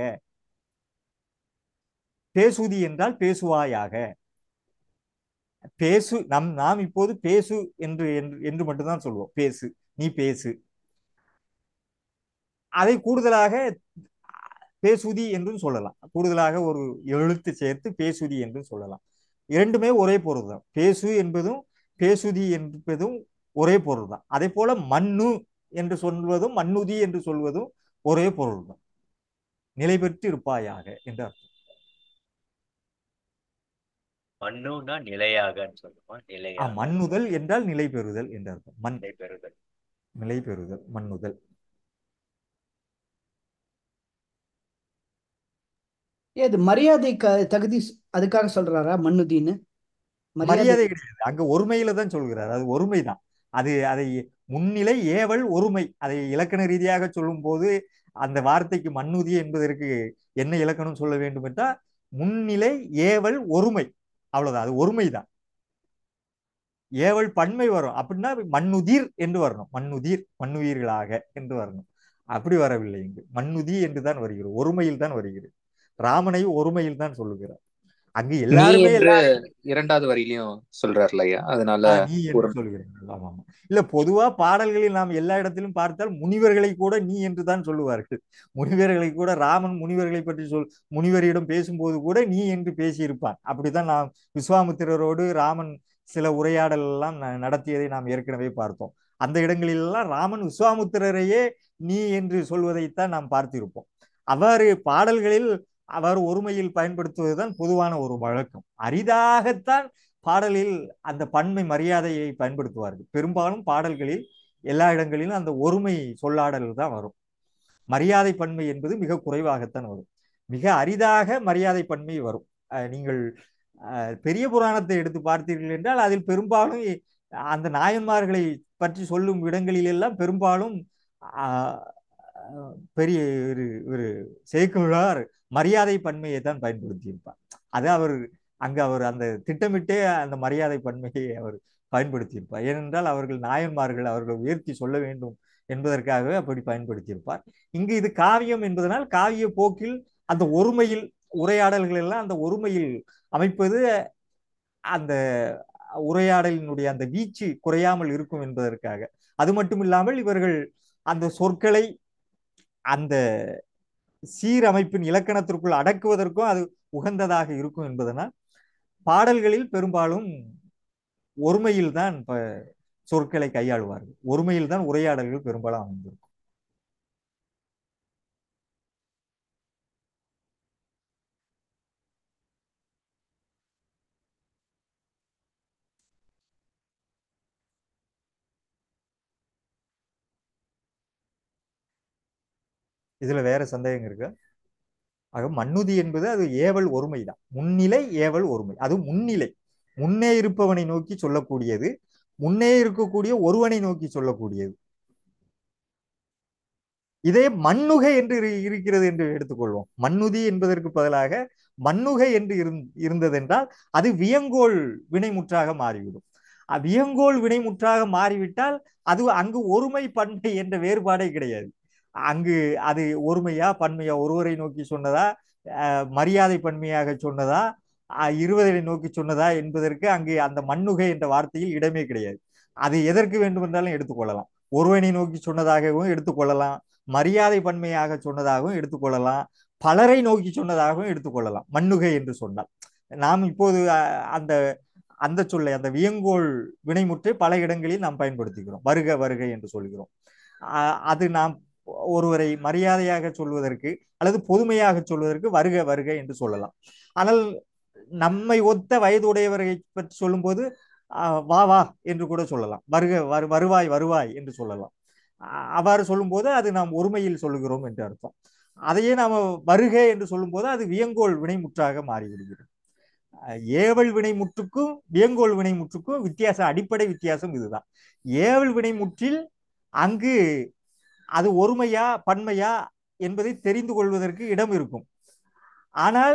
பேசுதி என்றால் பேசுவாயாக பேசு நம் நாம் இப்போது பேசு என்று என்று என்று மட்டும்தான் சொல்லுவோம் பேசு நீ பேசு அதை கூடுதலாக பேசுதி என்றும் சொல்லலாம் கூடுதலாக ஒரு எழுத்து சேர்த்து பேசுதி என்றும் சொல்லலாம் இரண்டுமே ஒரே பொருள் தான் பேசு என்பதும் பேசுதி என்பதும் ஒரே பொருள் தான் அதே போல மண்ணு என்று சொல்வதும் மண்ணுதி என்று சொல்வதும் ஒரே பொருள் தான் நிலை பெற்று இருப்பாயாக என்று அர்த்தம் மண்ணுன்னா நிலையாகன்னு சொல்லுமா ஆ, நிலையாக மண்ணுதல் என்றால் நிலை பெறுதல் என்று அர்த்தம் மண் நிலை பெறுதல் நிலை பெறுதல் மண்ணுதல் ஏ அது மரியாதை க தகுதி ஸ்- அதுக்காக சொல்றாரா மன்னுதின்னு மரியாதை மரியாதை கிடையாது அங்க ஒருமையில தான் சொல்கிறார் அது ஒருமை தான் அது அதை முன்னிலை ஏவல் ஒருமை அதை இலக்கண ரீதியாக சொல்லும் போது அந்த வார்த்தைக்கு மண்ணுதி என்பதற்கு என்ன இலக்கணம் சொல்ல வேண்டும் என்றால் முன்னிலை ஏவல் ஒருமை அவ்வளவுதான் அது ஒருமை தான் ஏவல் பன்மை வரும் அப்படின்னா மண்ணுதிர் என்று வரணும் மண்ணுதிர் மண்ணுயிர்களாக என்று வரணும் அப்படி வரவில்லை இங்கு மண்ணுதி என்று தான் வருகிறது ஒருமையில் தான் வருகிறது ராமனை ஒருமையில் தான் சொல்லுகிறார் அங்கு நீ எல்லாருமே என்று எல்லா இரண்டாவது வரியிலையும் சொல்றாருல ஐயா அதனால ஆ, நீ என்று ஒரு சொல்கிறீர்கள் ஆமா ஆமா இல்ல பொதுவா பாடல்களில் நாம் எல்லா இடத்திலும் பார்த்தால் முனிவர்களை கூட நீ என்று தான் சொல்லுவார்கள் முனிவர்களை கூட ராமன் முனிவர்களை பற்றி சொல் முனிவரிடம் பேசும்போது கூட நீ என்று பேசியிருப்பான் அப்படித்தான் நாம் விஸ்வாமித்திரரோடு ராமன் சில உரையாடல் எல்லாம் ந- நடத்தியதை நாம் ஏற்கனவே பார்த்தோம் அந்த இடங்களிலெல்லாம் ராமன் விஸ்வாமித்திரரையே நீ என்று சொல்வதைத்தான் நாம் பார்த்திருப்போம் அவ்வாறு பாடல்களில் அவர் ஒருமையில் பயன்படுத்துவதுதான் பொதுவான ஒரு வழக்கம் அரிதாகத்தான் பாடலில் அந்த பன்மை மரியாதையை பயன்படுத்துவார்கள் பெரும்பாலும் பாடல்களில் எல்லா இடங்களிலும் அந்த ஒருமை சொல்லாடல் தான் வரும் மரியாதை பன்மை என்பது மிக குறைவாகத்தான் வரும் மிக அரிதாக மரியாதை பன்மை வரும் அஹ் நீங்கள் அஹ், பெரிய புராணத்தை எடுத்து பார்த்தீர்கள் என்றால் அதில் பெரும்பாலும் அந்த நாயன்மார்களை பற்றி சொல்லும் இடங்களிலெல்லாம் பெரும்பாலும் ஆஹ், அஹ், பெரிய ஒரு ஒரு சேக்குழார் மரியாதை பன்மையை தான் பயன்படுத்தியிருப்பார் அது அவர் அங்கு அவர் அந்த திட்டமிட்டே அந்த மரியாதை பன்மையை அவர் பயன்படுத்தியிருப்பார் ஏனென்றால் அவர்கள் நாயன்மார்கள் அவர்கள் உயர்த்தி சொல்ல வேண்டும் என்பதற்காகவே அப்படி பயன்படுத்தியிருப்பார் இங்கு இது காவியம் என்பதனால் காவிய போக்கில் அந்த ஒருமையில் உரையாடல்கள் எல்லாம் அந்த ஒருமையில் அமைப்பது அந்த உரையாடலினுடைய அந்த வீச்சு குறையாமல் இருக்கும் என்பதற்காக அது மட்டும் இல்லாமல் இவர்கள் அந்த சொற்களை அந்த சீரமைப்பின் இலக்கணத்திற்குள் அடக்குவதற்கும் அது உகந்ததாக இருக்கும் என்பதனால் பாடல்களில் பெரும்பாலும் ஒருமையில் தான் இப்ப சொற்களை கையாளுவார்கள் ஒருமையில் தான் உரையாடல்கள் பெரும்பாலும் அமைந்திருக்கும் இதுல வேற சந்தேகம் இருக்கு ஆக மன்னுதி என்பது அது ஏவல் ஒருமை தான் முன்னிலை ஏவல் ஒருமை அது முன்னிலை முன்னே இருப்பவனை நோக்கி சொல்லக்கூடியது முன்னே இருக்கக்கூடிய ஒருவனை நோக்கி சொல்லக்கூடியது இதே மண்ணுகை என்று இரு- இருக்கிறது என்று எடுத்துக்கொள்வோம் மண்ணுதி என்பதற்கு பதிலாக மண்ணுகை என்று இருந்- இருந்ததென்றால் அது வியங்கோள் வினைமுற்றாக மாறிவிடும் அ- வியங்கோள் வினைமுற்றாக மாறிவிட்டால் அது அங்கு ஒருமை பன்மை என்ற வேறுபாடே கிடையாது அங்கு அது ஒருமையா பன்மையா ஒருவரை நோக்கி சொன்னதா அஹ், மரியாதை பன்மையாக சொன்னதா அஹ், இருவரை நோக்கி சொன்னதா என்பதற்கு அங்கு அந்த மண்ணுகை என்ற வார்த்தையில் இடமே கிடையாது அது எதற்கு வேண்டுமென்றாலும் எடுத்துக்கொள்ளலாம் ஒருவனை நோக்கி சொன்னதாகவும் எடுத்துக்கொள்ளலாம் மரியாதை பன்மையாக சொன்னதாகவும் எடுத்துக்கொள்ளலாம் பலரை நோக்கி சொன்னதாகவும் எடுத்துக்கொள்ளலாம் மண்ணுகை என்று சொன்னால் நாம் இப்போது அஹ், அந்த அந்த சொல்லை அந்த வியங்கோள் வினைமுற்றை பல இடங்களில் நாம் பயன்படுத்துகிறோம் வருக வருக என்று சொல்கிறோம் அஹ், அது நாம் ஒருவரை மரியாதையாக சொல்வதற்கு அல்லது பொதுமையாக சொல்வதற்கு வருக வருக என்று சொல்லலாம் ஆனால் நம்மை ஒத்த வயதுடையவரை பற்றி சொல்லும்போது அஹ், வா வா என்று கூட சொல்லலாம் வருக வரு வருவாய் வருவாய் என்று சொல்லலாம் அஹ், அவ்வாறு சொல்லும்போது அது நாம் ஒருமையில் சொல்லுகிறோம் என்று அர்த்தம் அதையே நாம் வருக என்று சொல்லும்போது அது வியங்கோள் வினைமுற்றாக மாறிவிடுகிறது அஹ், ஏவல் வினைமுற்றுக்கும் வியங்கோள் வினைமுற்றுக்கும் வித்தியாசம் அடிப்படை வித்தியாசம் இதுதான் ஏவல் வினைமுற்றில் அங்கு அது ஒருமையா பன்மையா என்பதை தெரிந்து கொள்வதற்கு இடம் இருக்கும் ஆனால்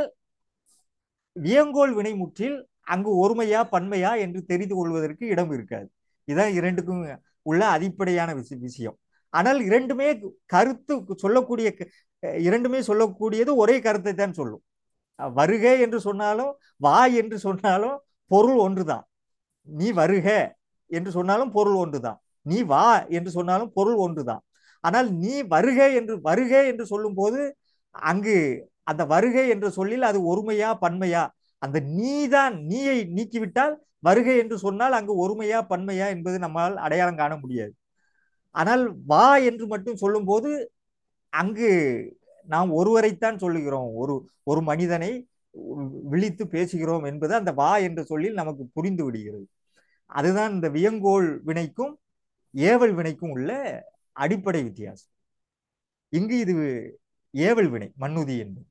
வியங்கோள் வினைமுற்றில் அங்கு ஒருமையா பன்மையா என்று தெரிந்து கொள்வதற்கு இடம் இருக்காது இதான் இரண்டுக்கும் உள்ள அடிப்படையான விஷ- விஷயம் ஆனால் இரண்டுமே கருத்து சொல்லக்கூடிய க- இரண்டுமே சொல்லக்கூடியது ஒரே கருத்தை தான் சொல்லும் அஹ் வருக என்று சொன்னாலும் வா என்று சொன்னாலும் பொருள் ஒன்றுதான் நீ வருக என்று சொன்னாலும் பொருள் ஒன்றுதான் நீ வா என்று சொன்னாலும் பொருள் ஒன்றுதான் ஆனால் நீ வருக என்று வருக என்று சொல்லும்போது அங்கு அந்த வருகை என்ற சொல்லில் அது ஒருமையா பன்மையா அந்த நீதான் நீயை நீக்கிவிட்டால் வருகை என்று சொன்னால் அங்கு ஒருமையா பன்மையா என்பது நம்மால் அடையாளம் காண முடியாது ஆனால் வா என்று மட்டும் சொல்லும்போது அங்கு நாம் ஒருவரைத்தான் சொல்லுகிறோம் ஒரு ஒரு மனிதனை விழித்து பேசுகிறோம் என்பது அந்த வா என்ற சொல்லில் நமக்கு புரிந்து விடுகிறது அதுதான் இந்த வியங்கோள் வினைக்கும் ஏவல் வினைக்கும் உள்ள அடிப்படை வித்தியாசம் இங்கு இது ஏவல் வினை மன்னுதி என்பது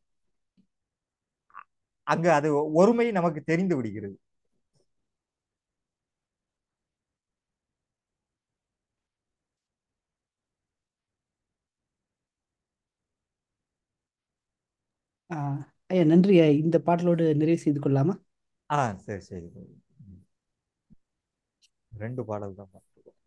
அங்கு அது ஒருமை நமக்கு தெரிந்து விடுகிறது ஆ, ஐயா நன்றி ஐயா இந்த பாடலோடு நிறைவு செய்து கொள்ளலாமா ஆ சரி சரி ரெண்டு பாடல் தான் பார்த்துருக்கோம்